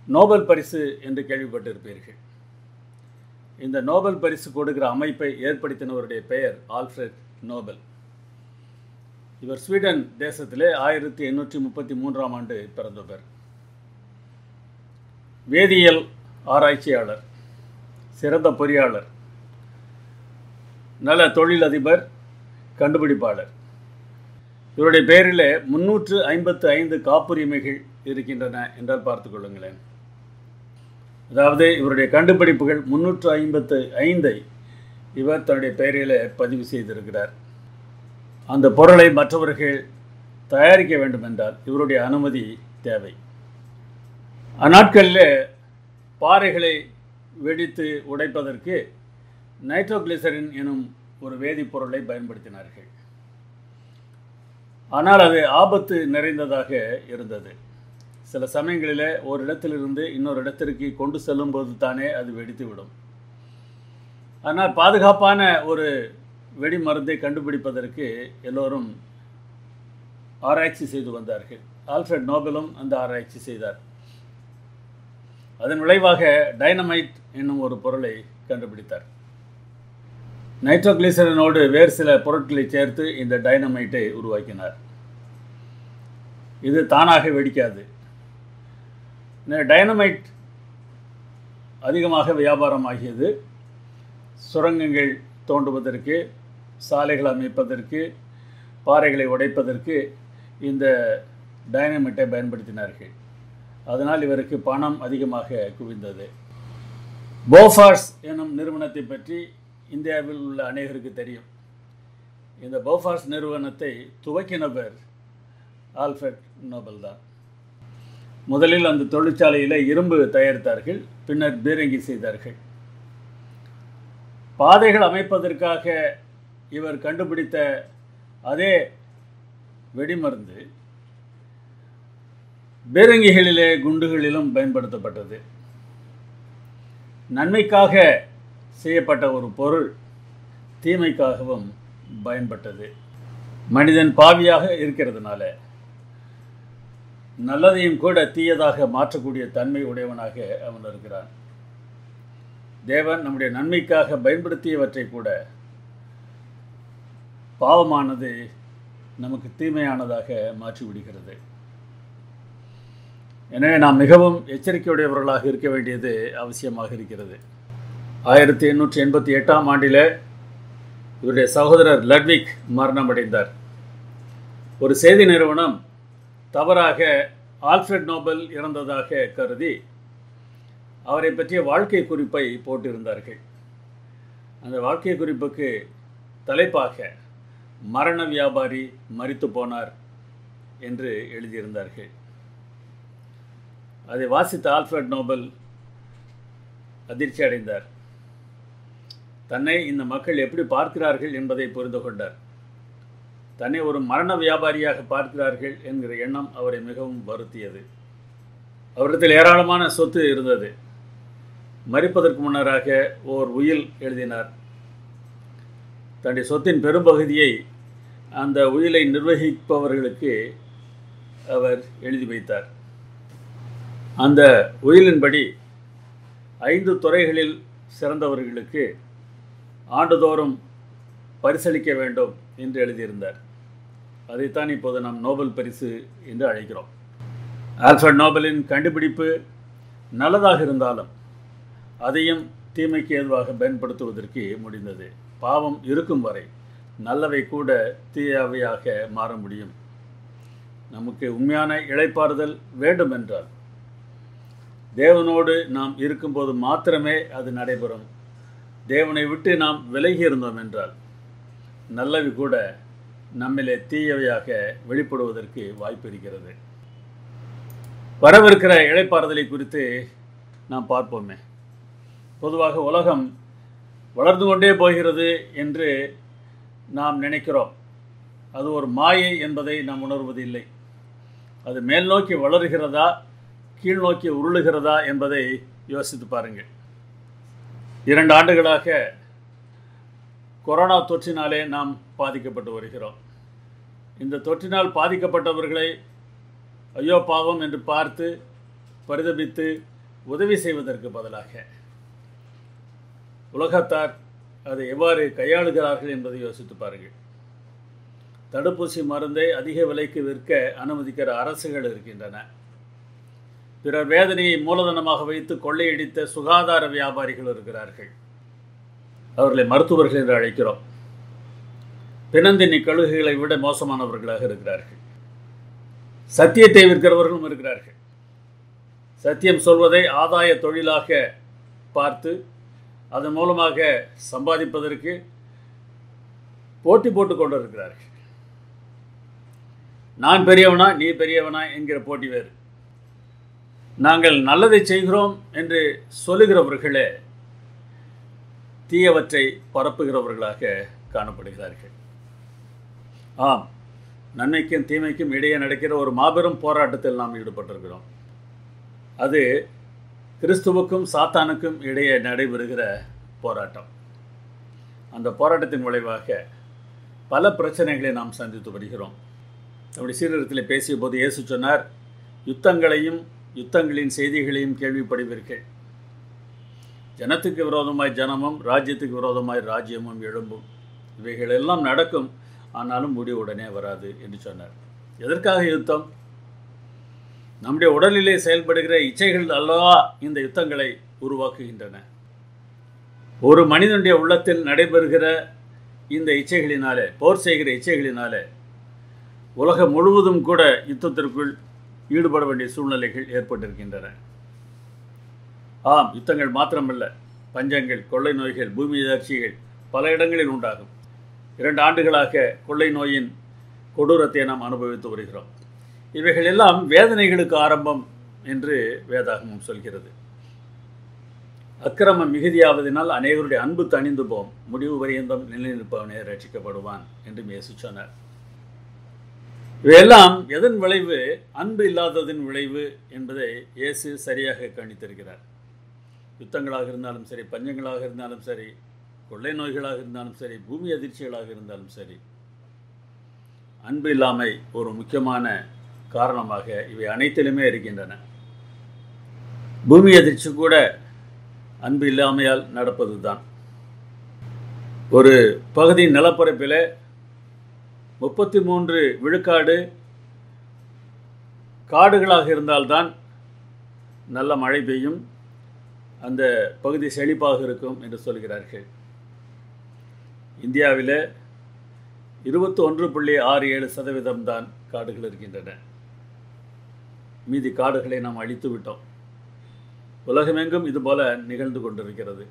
Nobel பரிசு என்று கேள்விப்பட்டிருப்பீர்கள் இந்த நோபல் பரிசு கொடுக்கிற அமைப்பை ஏற்படுத்தினவருடைய பெயர் ஆல்ஃபிரட் நோபல் இவர் ஸ்வீடன் தேசத்திலே ஆயிரத்தி எண்ணூற்றி முப்பத்தி மூன்றாம் ஆண்டு பிறந்தவர் வேதியியல் ஆராய்ச்சியாளர் சிறந்த பொறியாளர் நல்ல தொழிலதிபர் கண்டுபிடிப்பாளர் இவருடைய பெயரில் முன்னூற்று ஐம்பத்து ஐந்து காப்புரிமைகள் இருக்கின்றன என்றால் பார்த்து கொள்ளுங்களேன் அதாவது இவருடைய கண்டுபிடிப்புகள் முன்னூற்று ஐம்பத்து ஐந்தை இவர் தன்னுடைய பெயரில் பதிவு செய்திருக்கிறார் அந்த பொருளை மற்றவர்கள் தயாரிக்க வேண்டும் என்றால் இவருடைய அனுமதி தேவை அந்நாட்களில் பாறைகளை வெடித்து உடைப்பதற்கு நைட்ரோகிளிசரின் எனும் ஒரு வேதிப்பொருளை பயன்படுத்தினார்கள் ஆனால் அது ஆபத்து நிறைந்ததாக இருந்தது சில சமயங்களில் ஒரு இடத்திலிருந்து இன்னொரு இடத்திற்கு கொண்டு செல்லும்போது தானே அது வெடித்து விடும் ஆனால் பாதுகாப்பான ஒரு வெடி மருந்தை கண்டுபிடிப்பதற்கு எல்லோரும் ஆராய்ச்சி செய்து வந்தார்கள் ஆல்ஃபிரட் நோபலும் அந்த ஆராய்ச்சி செய்தார் அதன் விளைவாக டைனமைட் என்னும் ஒரு பொருளை கண்டுபிடித்தார் நைட்ரோகிளிசரனோடு வேறு சில பொருட்களை சேர்த்து இந்த டைனமைட்டை உருவாக்கினார் இது தானாக வெடிக்காது இந்த டைனமைட் அதிகமாக வியாபாரமாகியது சுரங்கங்கள் தோண்டுவதற்கு சாலைகள் அமைப்பதற்கு பாறைகளை உடைப்பதற்கு இந்த டைனமைட்டை பயன்படுத்தினார்கள் அதனால் இவருக்கு பணம் அதிகமாக குவிந்தது போஃபார்ஸ் எனும் நிறுவனத்தை பற்றி இந்தியாவில் உள்ள அநேகருக்கு தெரியும் இந்த போஃபார்ஸ் நிறுவனத்தை துவக்கினவர் ஆல்ஃபர்ட் நோபல் தான் முதலில் அந்த தொழிற்சாலையில் இரும்பு தயாரித்தார்கள் பின்னர் பீரங்கி செய்தார்கள் பாதைகள் அமைப்பதற்காக இவர் கண்டுபிடித்த அதே வெடிமருந்து பீரங்கிகளிலே குண்டுகளிலும் பயன்படுத்தப்பட்டது நன்மைக்காக செய்யப்பட்ட ஒரு பொருள் தீமைக்காகவும் பயன்பட்டது மனிதன் பாவியாக இருக்கிறதுனால நல்லதையும் கூட தீயதாக மாற்றக்கூடிய தன்மை உடையவனாக அவன் இருக்கிறான் தேவன் நம்முடைய நன்மைக்காக பயன்படுத்தியவற்றை கூட பாவமானது நமக்கு தீமையானதாக மாற்றிவிடுகிறது எனவே நாம் மிகவும் எச்சரிக்கையுடையவர்களாக இருக்க வேண்டியது அவசியமாக இருக்கிறது ஆயிரத்தி எண்ணூற்றி எண்பத்தி எட்டாம் ஆண்டில் இவருடைய சகோதரர் லட்விக் மரணமடைந்தார் ஒரு செய்தி நிறுவனம் தவறாக ஆல்ஃபிரட் நோபல் இறந்ததாக கருதி அவரை பற்றிய வாழ்க்கை குறிப்பை போட்டிருந்தார்கள் அந்த வாழ்க்கை குறிப்புக்கு தலைப்பாக மரண வியாபாரி மறித்து போனார் என்று எழுதியிருந்தார்கள் அதை வாசித்த ஆல்ஃபிரட் நோபல் அதிர்ச்சி அடைந்தார் தன்னை இந்த மக்கள் எப்படி பார்க்கிறார்கள் என்பதை புரிந்து கொண்டார் தன்னை ஒரு மரண வியாபாரியாக பார்க்கிறார்கள் என்கிற எண்ணம் அவரை மிகவும் வருத்தியது அவரிடத்தில் ஏராளமான சொத்து இருந்தது மறிப்பதற்கு முன்னராக ஓர் உயில் எழுதினார் தன்னுடைய சொத்தின் பெரும்பகுதியை அந்த உயிலை நிர்வகிப்பவர்களுக்கு அவர் எழுதி வைத்தார் அந்த உயிலின்படி ஐந்து துறைகளில் சிறந்தவர்களுக்கு ஆண்டுதோறும் பரிசளிக்க வேண்டும் என்று எழுதியிருந்தார் அதைத்தான் இப்போது நாம் நோபல் பரிசு என்று அழைக்கிறோம் ஆல்ஃபர்ட் நோபலின் கண்டுபிடிப்பு நல்லதாக இருந்தாலும் அதையும் தீமைக்கு ஏதுவாக பயன்படுத்துவதற்கு முடிந்தது பாவம் இருக்கும் வரை நல்லவை கூட தீயவையாக மாற முடியும் நமக்கு உண்மையான இழைப்பாறுதல் வேண்டும் என்றால் தேவனோடு நாம் இருக்கும்போது மாத்திரமே அது நடைபெறும் தேவனை விட்டு நாம் விலகி இருந்தோம் என்றால் நல்லவை கூட நம்மிலே தீயவையாக வெளிப்படுவதற்கு வாய்ப்பு இருக்கிறது வரவிருக்கிற இழைப்பாறுதலை குறித்து நாம் பார்ப்போமே பொதுவாக உலகம் வளர்ந்து கொண்டே போகிறது என்று நாம் நினைக்கிறோம் அது ஒரு மாயை என்பதை நாம் உணர்வது இல்லை அது மேல் நோக்கி வளர்கிறதா கீழ் நோக்கி உருளுகிறதா என்பதை யோசித்து பாருங்கள் இரண்டு ஆண்டுகளாக கொரோனா தொற்றினாலே நாம் பாதிக்கப்பட்டு வருகிறோம் இந்த தொற்றினால் பாதிக்கப்பட்டவர்களை ஐயோ பாவம் என்று பார்த்து பரிதபித்து உதவி செய்வதற்கு பதிலாக உலகத்தார் அதை எவ்வாறு கையாளுகிறார்கள் என்பதை யோசித்து பாருங்கள் தடுப்பூசி மருந்தை அதிக விலைக்கு விற்க அனுமதிக்கிற அரசுகள் இருக்கின்றன பிறர் வேதனையை மூலதனமாக வைத்து கொள்ளையடித்த சுகாதார வியாபாரிகள் இருக்கிறார்கள் அவர்களை மருத்துவர்கள் என்று அழைக்கிறோம் பிணந்தினி கழுகுகளை விட மோசமானவர்களாக இருக்கிறார்கள் சத்தியத்தை விற்கிறவர்களும் இருக்கிறார்கள் சத்தியம் சொல்வதை ஆதாய தொழிலாக பார்த்து அதன் மூலமாக சம்பாதிப்பதற்கு போட்டி போட்டு கொண்டு இருக்கிறார்கள் நான் பெரியவனா நீ பெரியவனா என்கிற போட்டி வேறு நாங்கள் நல்லதை செய்கிறோம் என்று சொல்லுகிறவர்களே தீயவற்றை பரப்புகிறவர்களாக காணப்படுகிறார்கள் ஆம் நன்மைக்கும் தீமைக்கும் இடையே நடக்கிற ஒரு மாபெரும் போராட்டத்தில் நாம் ஈடுபட்டிருக்கிறோம் அது கிறிஸ்துவுக்கும் சாத்தானுக்கும் இடையே நடைபெறுகிற போராட்டம் அந்த போராட்டத்தின் விளைவாக பல பிரச்சனைகளை நாம் சந்தித்து வருகிறோம் நம்முடைய சீரகத்தில் பேசிய போது இயேசு சொன்னார் யுத்தங்களையும் யுத்தங்களின் செய்திகளையும் கேள்விப்படுவீர்கள் ஜனத்துக்கு விரோதமாய் ஜனமும் ராஜ்யத்துக்கு விரோதமாய் ராஜ்யமும் எழும்பும் இவைகள் எல்லாம் நடக்கும் ஆனாலும் முடிவு உடனே வராது என்று சொன்னார் எதற்காக யுத்தம் நம்முடைய உடலிலே செயல்படுகிற இச்சைகள் அல்லவா இந்த யுத்தங்களை உருவாக்குகின்றன ஒரு மனிதனுடைய உள்ளத்தில் நடைபெறுகிற இந்த இச்சைகளினாலே போர் செய்கிற இச்சைகளினாலே உலகம் முழுவதும் கூட யுத்தத்திற்குள் ஈடுபட வேண்டிய சூழ்நிலைகள் ஏற்பட்டிருக்கின்றன ஆம் யுத்தங்கள் மாத்திரமல்ல பஞ்சங்கள் கொள்ளை நோய்கள் பூமி எதிர்ச்சிகள் பல இடங்களில் உண்டாகும் இரண்டு ஆண்டுகளாக கொள்ளை நோயின் கொடூரத்தை நாம் அனுபவித்து வருகிறோம் இவைகள் எல்லாம் வேதனைகளுக்கு ஆரம்பம் என்று வேதாகமம் சொல்கிறது அக்கிரமம் மிகுதியாவதனால் அநேகருடைய அன்பு தணிந்து போம் முடிவு பரியந்தம் நிலைநிற்பவனே ரட்சிக்கப்படுவான் என்று இயேசு சொன்னார் இவையெல்லாம் எதன் விளைவு அன்பு இல்லாததின் விளைவு என்பதை இயேசு சரியாக கணித்திருக்கிறார் யுத்தங்களாக இருந்தாலும் சரி பஞ்சங்களாக இருந்தாலும் சரி கொள்ளை நோய்களாக இருந்தாலும் சரி பூமி அதிர்ச்சிகளாக இருந்தாலும் சரி அன்பு இல்லாமை ஒரு முக்கியமான காரணமாக இவை அனைத்திலுமே இருக்கின்றன பூமி அதிர்ச்சி கூட அன்பு இல்லாமையால் நடப்பது தான் ஒரு பகுதி நிலப்பரப்பில் முப்பத்தி மூன்று விழுக்காடு காடுகளாக இருந்தால்தான் நல்ல மழை பெய்யும் அந்த பகுதி செழிப்பாக இருக்கும் என்று சொல்கிறார்கள் இந்தியாவில் இருபத்தி ஒன்று புள்ளி ஆறு ஏழு சதவீதம் தான் காடுகள் இருக்கின்றன மீதி காடுகளை நாம் அழித்து விட்டோம் உலகமெங்கும் இதுபோல நிகழ்ந்து கொண்டிருக்கிறது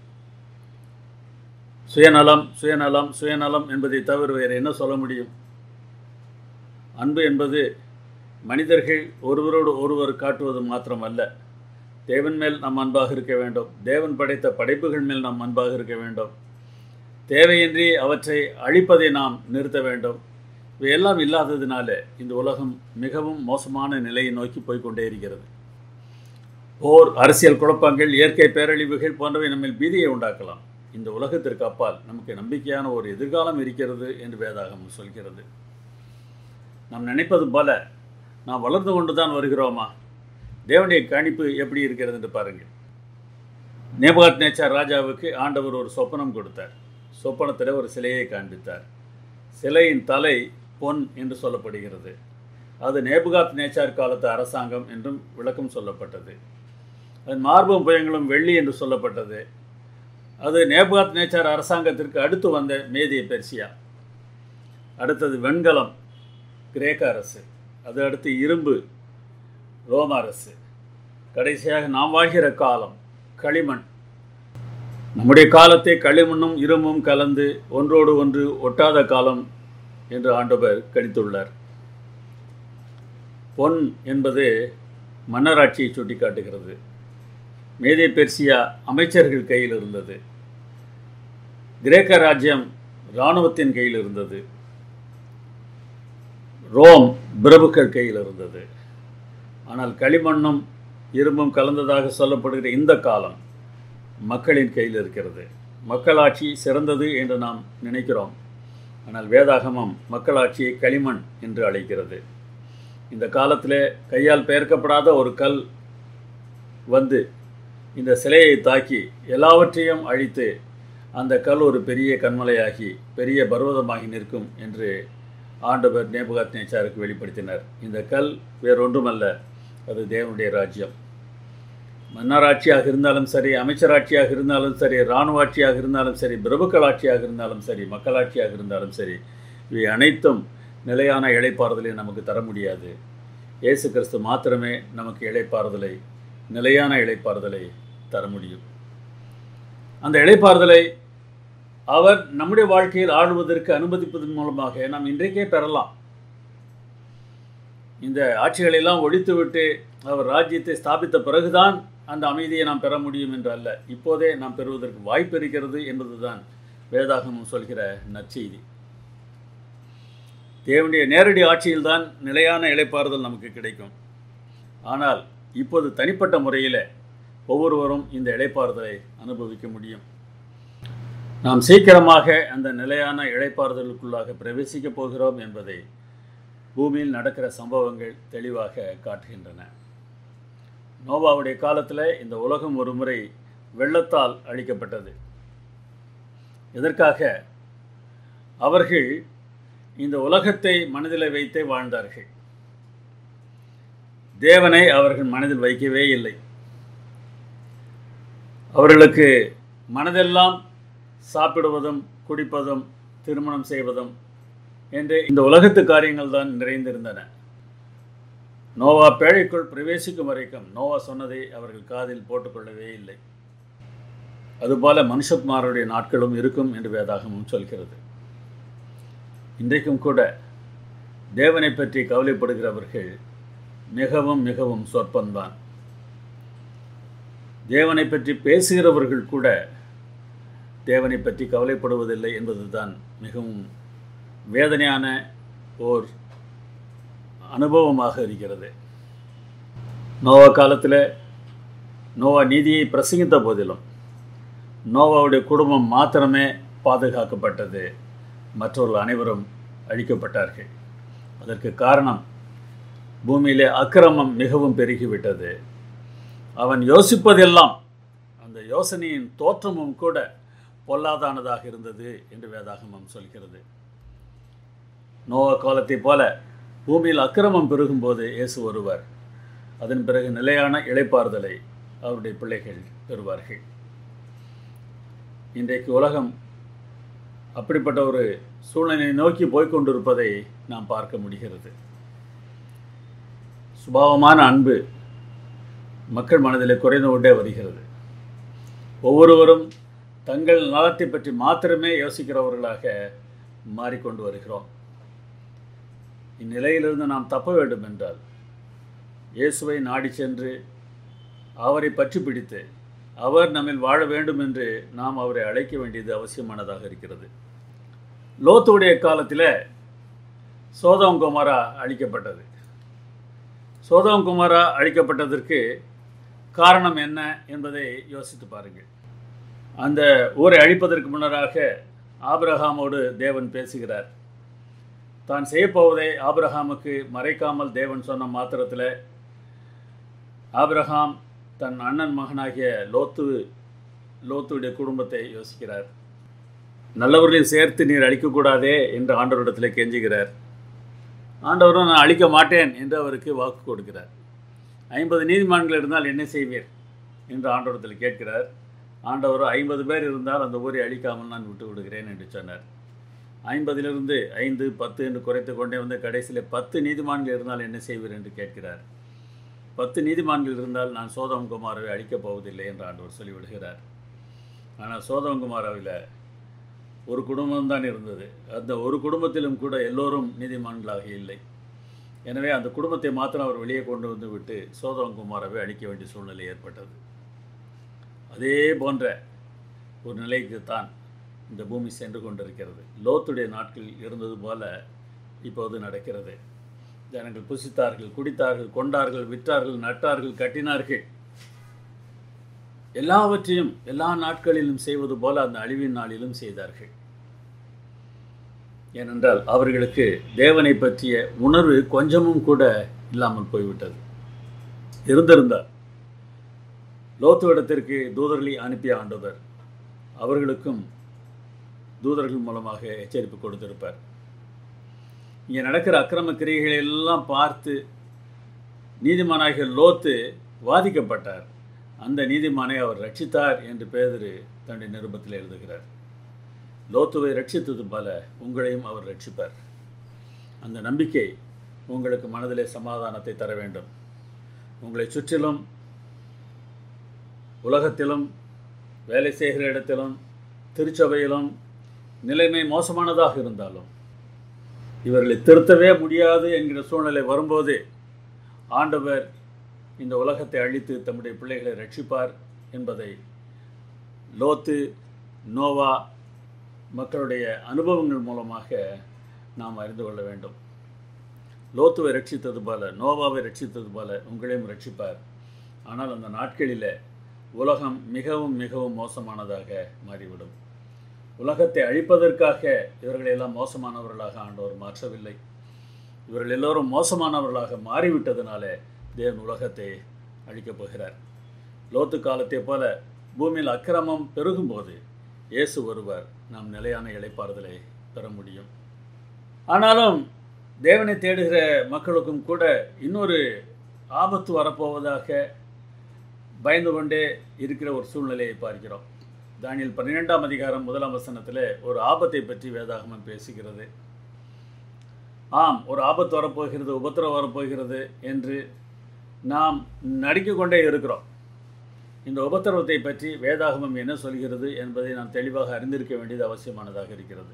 சுயநலம் சுயநலம் சுயநலம் என்பதை தவிர வேறு என்ன சொல்ல முடியும் அன்பு என்பது மனிதர்கள் ஒருவரோடு ஒருவர் காட்டுவது மாத்திரமல்ல தேவன் மேல் நாம் அன்பாக இருக்க வேண்டும் தேவன் படைத்த படைப்புகள் மேல் நாம் அன்பாக இருக்க வேண்டும் தேவையின்றி அவற்றை அழிப்பதை நாம் நிறுத்த வேண்டும் இவையெல்லாம் இல்லாததினால இந்த உலகம் மிகவும் மோசமான நிலையை நோக்கி போய்கொண்டே இருக்கிறது போர் அரசியல் குழப்பங்கள் இயற்கை பேரழிவுகள் போன்றவை நம்மில் பீதியை உண்டாக்கலாம் இந்த உலகத்திற்கு அப்பால் நமக்கு நம்பிக்கையான ஒரு எதிர்காலம் இருக்கிறது என்று வேதாகமம் சொல்கிறது நாம் நினைப்பது போல நாம் வளர்ந்து கொண்டு தான் வருகிறோமா தேவனுடைய கணிப்பு எப்படி இருக்கிறது என்று பாருங்கள் நேபாத் நேச்சார் ராஜாவுக்கு ஆண்டவர் ஒரு சொப்பனம் கொடுத்தார் சொப்பனத்தில் ஒரு சிலையை காண்பித்தார் சிலையின் தலை பொன் என்று சொல்லப்படுகிறது அது நேபுகாத் நேச்சார் காலத்து அரசாங்கம் என்றும் விளக்கம் சொல்லப்பட்டது அதன் மார்பும் புயங்களும் வெள்ளி என்று சொல்லப்பட்டது அது நேபுகாத் நேச்சார் அரசாங்கத்திற்கு அடுத்து வந்த மேதிய பெர்சியா அடுத்தது வெண்கலம் கிரேக்க அரசு அது அடுத்து இரும்பு ரோம அரசு கடைசியாக நாம் வாழ்கிற காலம் களிமண் நம்முடைய காலத்தை களிமண்ணும் இரும்பும் கலந்து ஒன்றோடு ஒன்று ஒட்டாத காலம் என்று ஆண்டவர் கணித்துள்ளார் பொன் என்பது மன்னராட்சியை சுட்டிக்காட்டுகிறது மேதே பெர்சியா அமைச்சர்கள் கையில் இருந்தது கிரேக்க ராஜ்யம் இராணுவத்தின் கையில் இருந்தது ரோம் பிரபுக்கள் கையில் இருந்தது ஆனால் களிமண்ணும் இரும்பும் கலந்ததாக சொல்லப்படுகிற இந்த காலம் மக்களின் கையில் இருக்கிறது மக்களாட்சி சிறந்தது என்று நாம் நினைக்கிறோம் ஆனால் வேதாகமம் மக்களாட்சியை களிமண் என்று அழைக்கிறது இந்த காலத்தில் கையால் பெயர்க்கப்படாத ஒரு கல் வந்து இந்த சிலையை தாக்கி எல்லாவற்றையும் அழித்து அந்த கல் ஒரு பெரிய கண்மலையாகி பெரிய பர்வதமாகி நிற்கும் என்று ஆண்டவர் நேபுகாத் நேச்சாருக்கு வெளிப்படுத்தினார் இந்த கல் வேறொன்றுமல்ல அது தேவனுடைய ராஜ்யம் மன்னராட்சியாக இருந்தாலும் சரி அமைச்சராட்சியாக இருந்தாலும் சரி இராணுவ ஆட்சியாக இருந்தாலும் சரி பிரபுக்கள் ஆட்சியாக இருந்தாலும் சரி மக்களாட்சியாக இருந்தாலும் சரி இவை அனைத்தும் நிலையான இழைப்பாறுதலை நமக்கு தர முடியாது இயேசு கிறிஸ்து மாத்திரமே நமக்கு இழைப்பாறுதலை நிலையான இழைப்பாறுதலை தர முடியும் அந்த இழைப்பாறுதலை அவர் நம்முடைய வாழ்க்கையில் ஆளுவதற்கு அனுமதிப்பதன் மூலமாக நாம் இன்றைக்கே பெறலாம் இந்த ஆட்சிகளெல்லாம் ஒழித்துவிட்டு அவர் ராஜ்யத்தை ஸ்தாபித்த பிறகுதான் அந்த அமைதியை நாம் பெற முடியும் என்று அல்ல இப்போதே நாம் பெறுவதற்கு வாய்ப்பு இருக்கிறது என்பதுதான் வேதாகமம் சொல்கிற நற்செய்தி தேவனுடைய நேரடி ஆட்சியில்தான் நிலையான இழைப்பாறுதல் நமக்கு கிடைக்கும் ஆனால் இப்போது தனிப்பட்ட முறையில் ஒவ்வொருவரும் இந்த இழைப்பாறுதலை அனுபவிக்க முடியும் நாம் சீக்கிரமாக அந்த நிலையான இழைப்பாறுதலுக்குள்ளாக பிரவேசிக்கப் போகிறோம் என்பதை பூமியில் நடக்கிற சம்பவங்கள் தெளிவாக காட்டுகின்றன நோவாவுடைய காலத்தில் இந்த உலகம் ஒரு முறை வெள்ளத்தால் அழிக்கப்பட்டது எதற்காக அவர்கள் இந்த உலகத்தை மனதில் வைத்தே வாழ்ந்தார்கள் தேவனை அவர்கள் மனதில் வைக்கவே இல்லை அவர்களுக்கு மனதெல்லாம் சாப்பிடுவதும் குடிப்பதும் திருமணம் செய்வதும் என்று இந்த உலகத்து காரியங்கள் தான் நிறைந்திருந்தன நோவா பேழைக்குள் பிரவேசிக்கும் வரைக்கும் நோவா சொன்னதை அவர்கள் காதில் போட்டுக்கொள்ளவே இல்லை அதுபோல மனுஷகுமாருடைய நாட்களும் இருக்கும் என்று வேதாகமும் சொல்கிறது இன்றைக்கும் கூட தேவனை பற்றி கவலைப்படுகிறவர்கள் மிகவும் மிகவும் சொற்பந்தான் தேவனை பற்றி பேசுகிறவர்கள் கூட தேவனை பற்றி கவலைப்படுவதில்லை என்பதுதான் மிகவும் வேதனையான ஓர் அனுபவமாக இருக்கிறது நோவா காலத்தில் நோவா நீதியை பிரசங்கித்த போதிலும் நோவாவுடைய குடும்பம் மாத்திரமே பாதுகாக்கப்பட்டது மற்றவர்கள் அனைவரும் அழிக்கப்பட்டார்கள் அதற்கு காரணம் பூமியிலே அக்கிரமம் மிகவும் பெருகிவிட்டது அவன் யோசிப்பதெல்லாம் அந்த யோசனையின் தோற்றமும் கூட பொல்லாதானதாக இருந்தது என்று வேதாகமம் சொல்கிறது நோவ காலத்தைப் போல பூமியில் அக்கிரமம் பெருகும்போது இயேசு வருவார் அதன் பிறகு நிலையான இழைப்பாறுதலை அவருடைய பிள்ளைகள் பெறுவார்கள் இன்றைக்கு உலகம் அப்படிப்பட்ட ஒரு சூழ்நிலையை நோக்கி போய்கொண்டிருப்பதை நாம் பார்க்க முடிகிறது சுபாவமான அன்பு மக்கள் மனதில் குறைந்து கொண்டே வருகிறது ஒவ்வொருவரும் தங்கள் நலத்தை பற்றி மாத்திரமே யோசிக்கிறவர்களாக மாறிக்கொண்டு வருகிறோம் இந்நிலையிலிருந்து நாம் தப்ப வேண்டும் என்றால் இயேசுவை நாடி சென்று அவரை பற்றி பிடித்து அவர் நம்மில் வாழ வேண்டும் என்று நாம் அவரை அழைக்க வேண்டியது அவசியமானதாக இருக்கிறது லோத்துடைய காலத்தில் சோதம் குமாரா அழிக்கப்பட்டது சோதம் குமாரா அழிக்கப்பட்டதற்கு காரணம் என்ன என்பதை யோசித்து பாருங்கள் அந்த ஊரை அழிப்பதற்கு முன்னராக ஆபிரஹாமோடு தேவன் பேசுகிறார் தான் செய்யப்போவதை ஆபிரஹாமுக்கு மறைக்காமல் தேவன் சொன்ன மாத்திரத்தில் ஆபிரஹாம் தன் அண்ணன் மகனாகிய லோத்து லோத்துடைய குடும்பத்தை யோசிக்கிறார் நல்லவர்களையும் சேர்த்து நீர் அழிக்கக்கூடாதே என்று ஆண்டவரிடத்தில் கெஞ்சுகிறார் ஆண்டவரும் நான் அழிக்க மாட்டேன் என்று அவருக்கு வாக்கு கொடுக்கிறார் ஐம்பது நீதிமான்கள் இருந்தால் என்ன செய்வீர் என்று ஆண்டவரத்தில் கேட்கிறார் ஆண்டவர் ஐம்பது பேர் இருந்தால் அந்த ஊரை அழிக்காமல் நான் விட்டு விடுகிறேன் என்று சொன்னார் ஐம்பதிலிருந்து ஐந்து பத்து என்று குறைத்து கொண்டே வந்து கடைசியில் பத்து நீதிமான்கள் இருந்தால் என்ன செய்வீர் என்று கேட்கிறார் பத்து நீதிமான்கள் இருந்தால் நான் சோதம் குமாரவை அழிக்கப் போவதில்லை என்று ஆண்டவர் சொல்லிவிடுகிறார் ஆனால் சோதம் குமாராவில் ஒரு குடும்பம்தான் இருந்தது அந்த ஒரு குடும்பத்திலும் கூட எல்லோரும் நீதிமான்களாக இல்லை எனவே அந்த குடும்பத்தை மாத்திரம் அவர் வெளியே கொண்டு வந்து விட்டு சோதம் குமாரவை அழிக்க வேண்டிய சூழ்நிலை ஏற்பட்டது அதே போன்ற ஒரு நிலைக்கு தான் இந்த பூமி சென்று கொண்டிருக்கிறது லோத்துடைய நாட்கள் இருந்தது போல இப்போது நடக்கிறது ஜனங்கள் புசித்தார்கள் குடித்தார்கள் கொண்டார்கள் விற்றார்கள் நட்டார்கள் கட்டினார்கள் எல்லாவற்றையும் எல்லா நாட்களிலும் செய்வது போல அந்த அழிவின் நாளிலும் செய்தார்கள் ஏனென்றால் அவர்களுக்கு தேவனை பற்றிய உணர்வு கொஞ்சமும் கூட இல்லாமல் போய்விட்டது இருந்திருந்தார் லோத்துவிடத்திற்கு தூதர்களை அனுப்பிய ஆண்டவர் அவர்களுக்கும் தூதர்கள் மூலமாக எச்சரிப்பு கொடுத்திருப்பார் இங்கே நடக்கிற அக்கிரம கிரியைகளை எல்லாம் பார்த்து நீதிமானாகிய லோத்து வாதிக்கப்பட்டார் அந்த நீதிமானை அவர் ரட்சித்தார் என்று பேதரு தன்னுடைய நிருபத்தில் எழுதுகிறார் லோத்துவை ரட்சித்தது போல உங்களையும் அவர் ரட்சிப்பார் அந்த நம்பிக்கை உங்களுக்கு மனதிலே சமாதானத்தை தர வேண்டும் உங்களை சுற்றிலும் உலகத்திலும் வேலை செய்கிற இடத்திலும் திருச்சபையிலும் நிலைமை மோசமானதாக இருந்தாலும் இவர்களை திருத்தவே முடியாது என்கிற சூழ்நிலை வரும்போது ஆண்டவர் இந்த உலகத்தை அழித்து தம்முடைய பிள்ளைகளை ரட்சிப்பார் என்பதை லோத்து நோவா மக்களுடைய அனுபவங்கள் மூலமாக நாம் அறிந்து கொள்ள வேண்டும் லோத்துவை ரட்சித்தது போல நோவாவை ரட்சித்தது போல உங்களையும் ரட்சிப்பார் ஆனால் அந்த நாட்களில் உலகம் மிகவும் மிகவும் மோசமானதாக மாறிவிடும் உலகத்தை அழிப்பதற்காக இவர்களெல்லாம் மோசமானவர்களாக ஆண்டவர் மாற்றவில்லை இவர்கள் எல்லோரும் மோசமானவர்களாக மாறிவிட்டதுனாலே தேவன் உலகத்தை அழிக்கப் போகிறார் லோத்து காலத்தை போல பூமியில் அக்கிரமம் பெருகும்போது இயேசு ஒருவர் நாம் நிலையான இழைப்பாறுதலை பெற முடியும் ஆனாலும் தேவனை தேடுகிற மக்களுக்கும் கூட இன்னொரு ஆபத்து வரப்போவதாக பயந்து கொண்டே இருக்கிற ஒரு சூழ்நிலையை பார்க்கிறோம் தானியல் பன்னிரெண்டாம் அதிகாரம் முதலாம் வசனத்தில் ஒரு ஆபத்தை பற்றி வேதாகமம் பேசுகிறது ஆம் ஒரு ஆபத்து வரப்போகிறது உபத்திரம் வரப்போகிறது என்று நாம் நடிக்க கொண்டே இருக்கிறோம் இந்த உபத்திரவத்தை பற்றி வேதாகமம் என்ன சொல்கிறது என்பதை நாம் தெளிவாக அறிந்திருக்க வேண்டியது அவசியமானதாக இருக்கிறது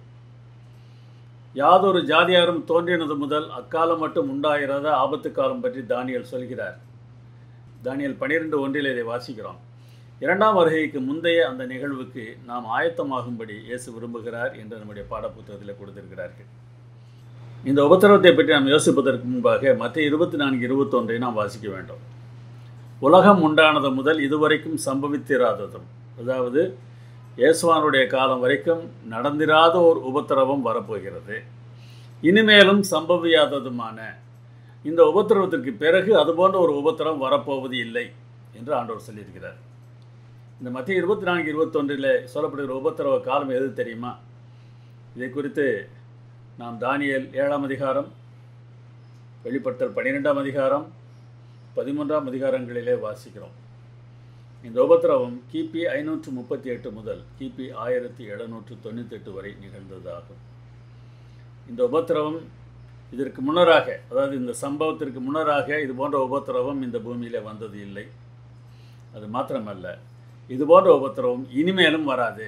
யாதொரு ஜாதியாரும் தோன்றினது முதல் அக்காலம் மட்டும் உண்டாகிறத ஆபத்து காலம் பற்றி தானியல் சொல்கிறார் தானியல் பனிரெண்டு ஒன்றில் இதை வாசிக்கிறோம் இரண்டாம் வருகைக்கு முந்தைய அந்த நிகழ்வுக்கு நாம் ஆயத்தமாகும்படி இயேசு விரும்புகிறார் என்று நம்முடைய பாடப்புத்தகத்தில் கொடுத்திருக்கிறார்கள் இந்த உபத்திரவத்தை பற்றி நாம் யோசிப்பதற்கு முன்பாக மற்ற இருபத்தி நான்கு இருபத்தொன்றை நாம் வாசிக்க வேண்டும் உலகம் உண்டானது முதல் இதுவரைக்கும் சம்பவித்திராததும் அதாவது இயேசுவானுடைய காலம் வரைக்கும் நடந்திராத ஒரு உபத்திரவம் வரப்போகிறது இனிமேலும் சம்பவியாததுமான இந்த உபத்திரவத்திற்கு பிறகு அதுபோன்ற ஒரு உபத்திரம் வரப்போவது இல்லை என்று ஆண்டவர் சொல்லியிருக்கிறார் இந்த மத்திய இருபத்தி நான்கு இருபத்தொன்றில் சொல்லப்படுகிற உபத்திரவ காலம் எது தெரியுமா இதை குறித்து நாம் தானியல் ஏழாம் அதிகாரம் வெளிப்படுத்தல் பன்னிரெண்டாம் அதிகாரம் பதிமூன்றாம் அதிகாரங்களிலே வாசிக்கிறோம் இந்த உபத்திரவம் கிபி ஐநூற்று முப்பத்தி எட்டு முதல் கிபி ஆயிரத்தி எழுநூற்று தொண்ணூத்தெட்டு வரை நிகழ்ந்ததாகும் இந்த உபத்திரவம் இதற்கு முன்னராக அதாவது இந்த சம்பவத்திற்கு முன்னராக இது போன்ற உபத்திரவம் இந்த பூமியில் வந்தது இல்லை அது மாத்திரமல்ல இது போன்ற உபத்திரவம் இனிமேலும் வராது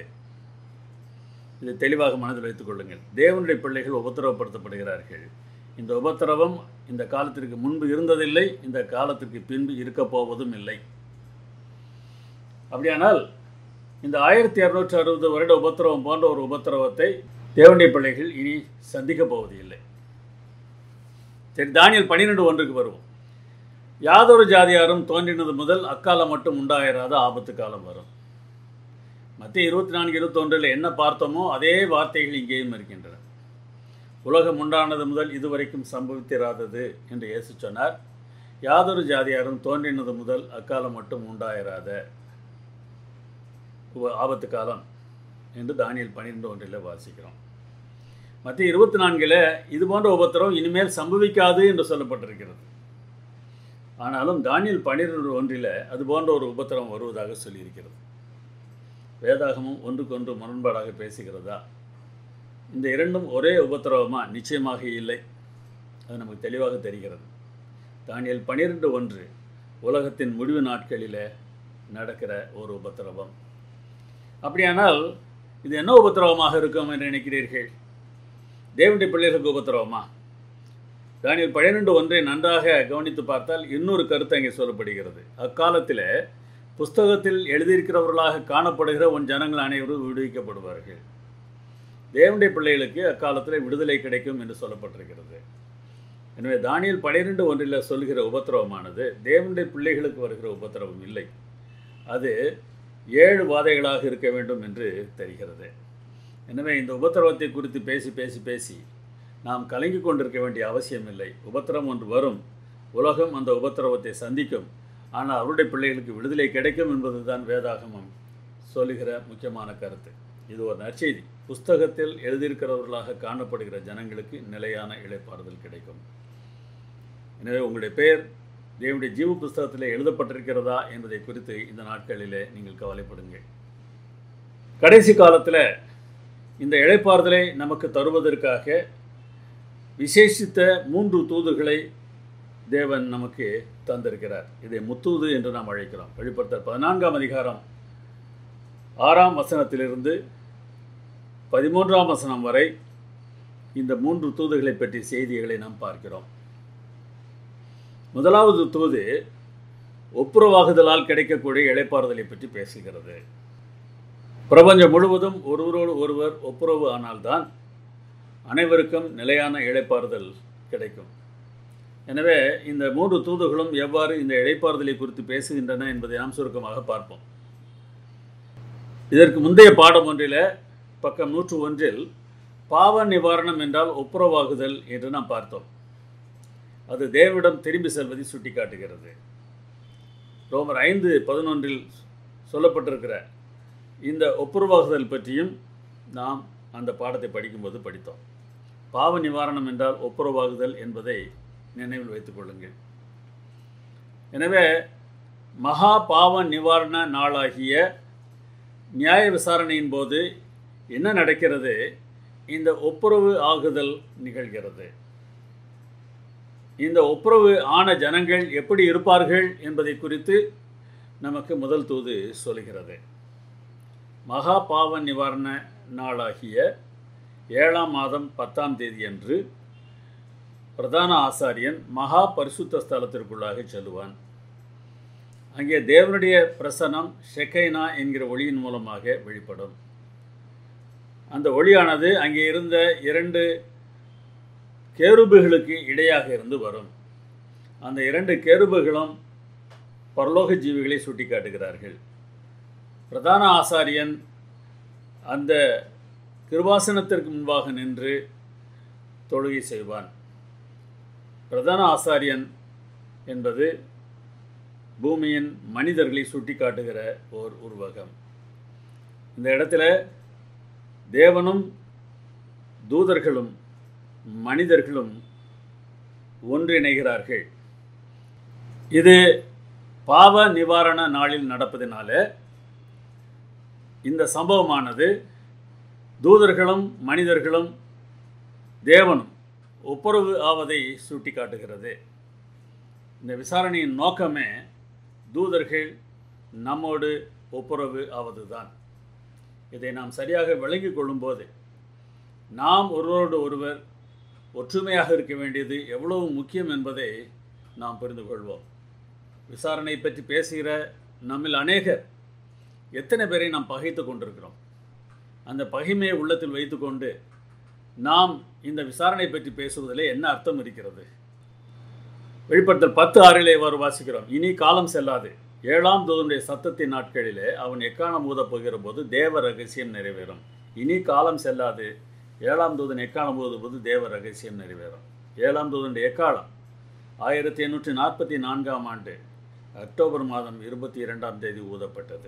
இதை தெளிவாக மனதில் வைத்துக் கொள்ளுங்கள் தேவனுடைய பிள்ளைகள் உபத்திரவப்படுத்தப்படுகிறார்கள் இந்த உபத்திரவம் இந்த காலத்திற்கு முன்பு இருந்ததில்லை இந்த காலத்திற்கு பின்பு இருக்க போவதும் இல்லை அப்படியானால் இந்த ஆயிரத்தி இரநூற்றி அறுபது வருட உபத்திரவம் போன்ற ஒரு உபத்திரவத்தை தேவனுடைய பிள்ளைகள் இனி சந்திக்கப் போவது இல்லை சரி தானியல் பன்னிரெண்டு ஒன்றுக்கு வருவோம் யாதொரு ஜாதியாரும் தோன்றினது முதல் அக்காலம் மட்டும் உண்டாயிராத ஆபத்து காலம் வரும் மத்திய இருபத்தி நான்கு இருபத்தொன்றில் என்ன பார்த்தோமோ அதே வார்த்தைகள் இங்கேயும் இருக்கின்றன உலகம் உண்டானது முதல் இதுவரைக்கும் சம்பவித்திராதது என்று இயேசு சொன்னார் யாதொரு ஜாதியாரும் தோன்றினது முதல் அக்காலம் மட்டும் உண்டாயிராத உப- ஆபத்து காலம் என்று தானியல் பன்னிரெண்டு ஒன்றில் வாசிக்கிறோம் மத்திய இருபத்தி நான்கில் இது போன்ற உபத்திரம் இனிமேல் சம்பவிக்காது என்று சொல்லப்பட்டிருக்கிறது ஆனாலும் தானியல் பன்னிரெண்டு ஒன்றில் அது போன்ற ஒரு உபத்திரம் வருவதாக சொல்லியிருக்கிறது வேதாகமும் ஒன்றுக்கொன்று முரண்பாடாக பேசுகிறதா இந்த இரண்டும் ஒரே உபத்திரவமா நிச்சயமாக இல்லை அது நமக்கு தெளிவாக தெரிகிறது தானியல் பன்னிரெண்டு ஒன்று உலகத்தின் முடிவு நாட்களில் நடக்கிற ஒரு உபத்திரவம் அப்படியானால் இது என்ன உபத்திரவமாக இருக்கும் என்று நினைக்கிறீர்கள் தேவனுடைய பிள்ளைகளுக்கு உபத்திரவமா தானியல் பன்னிரெண்டு ஒன்றை நன்றாக கவனித்து பார்த்தால் இன்னொரு கருத்து அங்கே சொல்லப்படுகிறது அக்காலத்தில் புஸ்தகத்தில் எழுதியிருக்கிறவர்களாக காணப்படுகிற உன் ஜனங்கள் அனைவரும் விடுவிக்கப்படுவார்கள் தேவனுடைய பிள்ளைகளுக்கு அக்காலத்தில் விடுதலை கிடைக்கும் என்று சொல்லப்பட்டிருக்கிறது எனவே தானியல் பன்னிரெண்டு ஒன்றில் சொல்கிற உபத்திரவமானது தேவனுடைய பிள்ளைகளுக்கு வருகிற உபத்திரவம் இல்லை அது ஏழு வாதைகளாக இருக்க வேண்டும் என்று தெரிகிறது எனவே இந்த உபத்திரவத்தை குறித்து பேசி பேசி பேசி நாம் கலங்கி கொண்டிருக்க வேண்டிய அவசியம் இல்லை உபத்திரம் ஒன்று வரும் உலகம் அந்த உபத்திரவத்தை சந்திக்கும் ஆனால் அவருடைய பிள்ளைகளுக்கு விடுதலை கிடைக்கும் என்பதுதான் வேதாகமம் சொல்லுகிற முக்கியமான கருத்து இது ஒரு நற்செய்தி புஸ்தகத்தில் எழுதியிருக்கிறவர்களாக காணப்படுகிற ஜனங்களுக்கு நிலையான இழைப்பாறுதல் கிடைக்கும் எனவே உங்களுடைய பெயர் தேவனுடைய ஜீவ புஸ்தகத்தில் எழுதப்பட்டிருக்கிறதா என்பதை குறித்து இந்த நாட்களிலே நீங்கள் கவலைப்படுங்கள் கடைசி காலத்தில் இந்த இழைப்பாறுதலை நமக்கு தருவதற்காக விசேஷித்த மூன்று தூதுகளை தேவன் நமக்கு தந்திருக்கிறார் இதை முத்தூது என்று நாம் அழைக்கிறோம் வெளிப்படுத்த பதினான்காம் அதிகாரம் ஆறாம் வசனத்திலிருந்து பதிமூன்றாம் வசனம் வரை இந்த மூன்று தூதுகளை பற்றிய செய்திகளை நாம் பார்க்கிறோம் முதலாவது தூது ஒப்புரவாகுதலால் கிடைக்கக்கூடிய இழைப்பாறுதலை பற்றி பேசுகிறது பிரபஞ்சம் முழுவதும் ஒருவரோடு ஒருவர் ஒப்புரவு ஆனால்தான் அனைவருக்கும் நிலையான இழைப்பாறுதல் கிடைக்கும் எனவே இந்த மூன்று தூதுகளும் எவ்வாறு இந்த இழைப்பாறுதலை குறித்து பேசுகின்றன என்பதை நாம் சுருக்கமாக பார்ப்போம் இதற்கு முந்தைய பாடம் ஒன்றில் பக்கம் நூற்று ஒன்றில் பாவ நிவாரணம் என்றால் ஒப்புரவாகுதல் என்று நாம் பார்த்தோம் அது தேவனிடம் திரும்பி செல்வதை சுட்டிக்காட்டுகிறது ரோமர் ஐந்து பதினொன்றில் சொல்லப்பட்டிருக்கிற இந்த ஒப்புரவாகுதல் பற்றியும் நாம் அந்த பாடத்தை படிக்கும்போது படித்தோம் பாவ நிவாரணம் என்றால் ஒப்புரவாகுதல் என்பதை நினைவில் வைத்துக் கொள்ளுங்கள் எனவே மகா பாவ நிவாரண நாளாகிய நியாய விசாரணையின் போது என்ன நடக்கிறது இந்த ஒப்புரவு ஆகுதல் நிகழ்கிறது இந்த ஒப்புரவு ஆன ஜனங்கள் எப்படி இருப்பார்கள் என்பதை குறித்து நமக்கு முதல் தூது சொல்கிறது மகா பாவ நிவாரண நாளாகிய ஏழாம் மாதம் பத்தாம் தேதி அன்று பிரதான ஆசாரியன் மகா பரிசுத்த ஸ்தலத்திற்குள்ளாக செல்லுவான் அங்கே தேவனுடைய பிரசனம் ஷெக்கைனா என்கிற ஒளியின் மூலமாக வெளிப்படும் அந்த ஒளியானது அங்கே இருந்த இரண்டு கேருபுகளுக்கு இடையாக இருந்து வரும் அந்த இரண்டு கேருபுகளும் பரலோக ஜீவிகளை சுட்டி காட்டுகிறார்கள் பிரதான ஆசாரியன் அந்த கிருபாசனத்திற்கு முன்பாக நின்று தொழுகை செய்வான் பிரதான ஆசாரியன் என்பது பூமியின் மனிதர்களை சுட்டி காட்டுகிற ஓர் உருவகம் இந்த இடத்துல தேவனும் தூதர்களும் மனிதர்களும் ஒன்றிணைகிறார்கள் இது பாவ நிவாரண நாளில் நடப்பதினால இந்த சம்பவமானது தூதர்களும் மனிதர்களும் தேவனும் ஒப்புரவு ஆவதை சுட்டி காட்டுகிறது இந்த விசாரணையின் நோக்கமே தூதர்கள் நம்மோடு ஒப்புரவு ஆவதுதான் இதை நாம் சரியாக விளங்கிக் கொள்ளும்போது நாம் ஒருவரோடு ஒருவர் ஒற்றுமையாக இருக்க வேண்டியது எவ்வளவு முக்கியம் என்பதை நாம் புரிந்து கொள்வோம் விசாரணை பற்றி பேசுகிற நம்மில் அநேகர் எத்தனை பேரை நாம் பகைத்து கொண்டிருக்கிறோம் அந்த பகைமையை உள்ளத்தில் வைத்துக்கொண்டு நாம் இந்த விசாரணை பற்றி பேசுவதில் என்ன அர்த்தம் இருக்கிறது வெளிப்படுத்தல் பத்து ஆறிலே இவ்வாறு வாசிக்கிறோம் இனி காலம் செல்லாது ஏழாம் தூதனுடைய சத்தத்தின் நாட்களிலே அவன் எக்காலம் ஊதப் போகிற போது தேவ ரகசியம் நிறைவேறும் இனி காலம் செல்லாது ஏழாம் தூதன் எக்காலம் ஊதும் போது தேவ ரகசியம் நிறைவேறும் ஏழாம் தூதனுடைய எக்காலம் ஆயிரத்தி எண்ணூற்றி நாற்பத்தி நான்காம் ஆண்டு அக்டோபர் மாதம் இருபத்தி இரண்டாம் தேதி ஊதப்பட்டது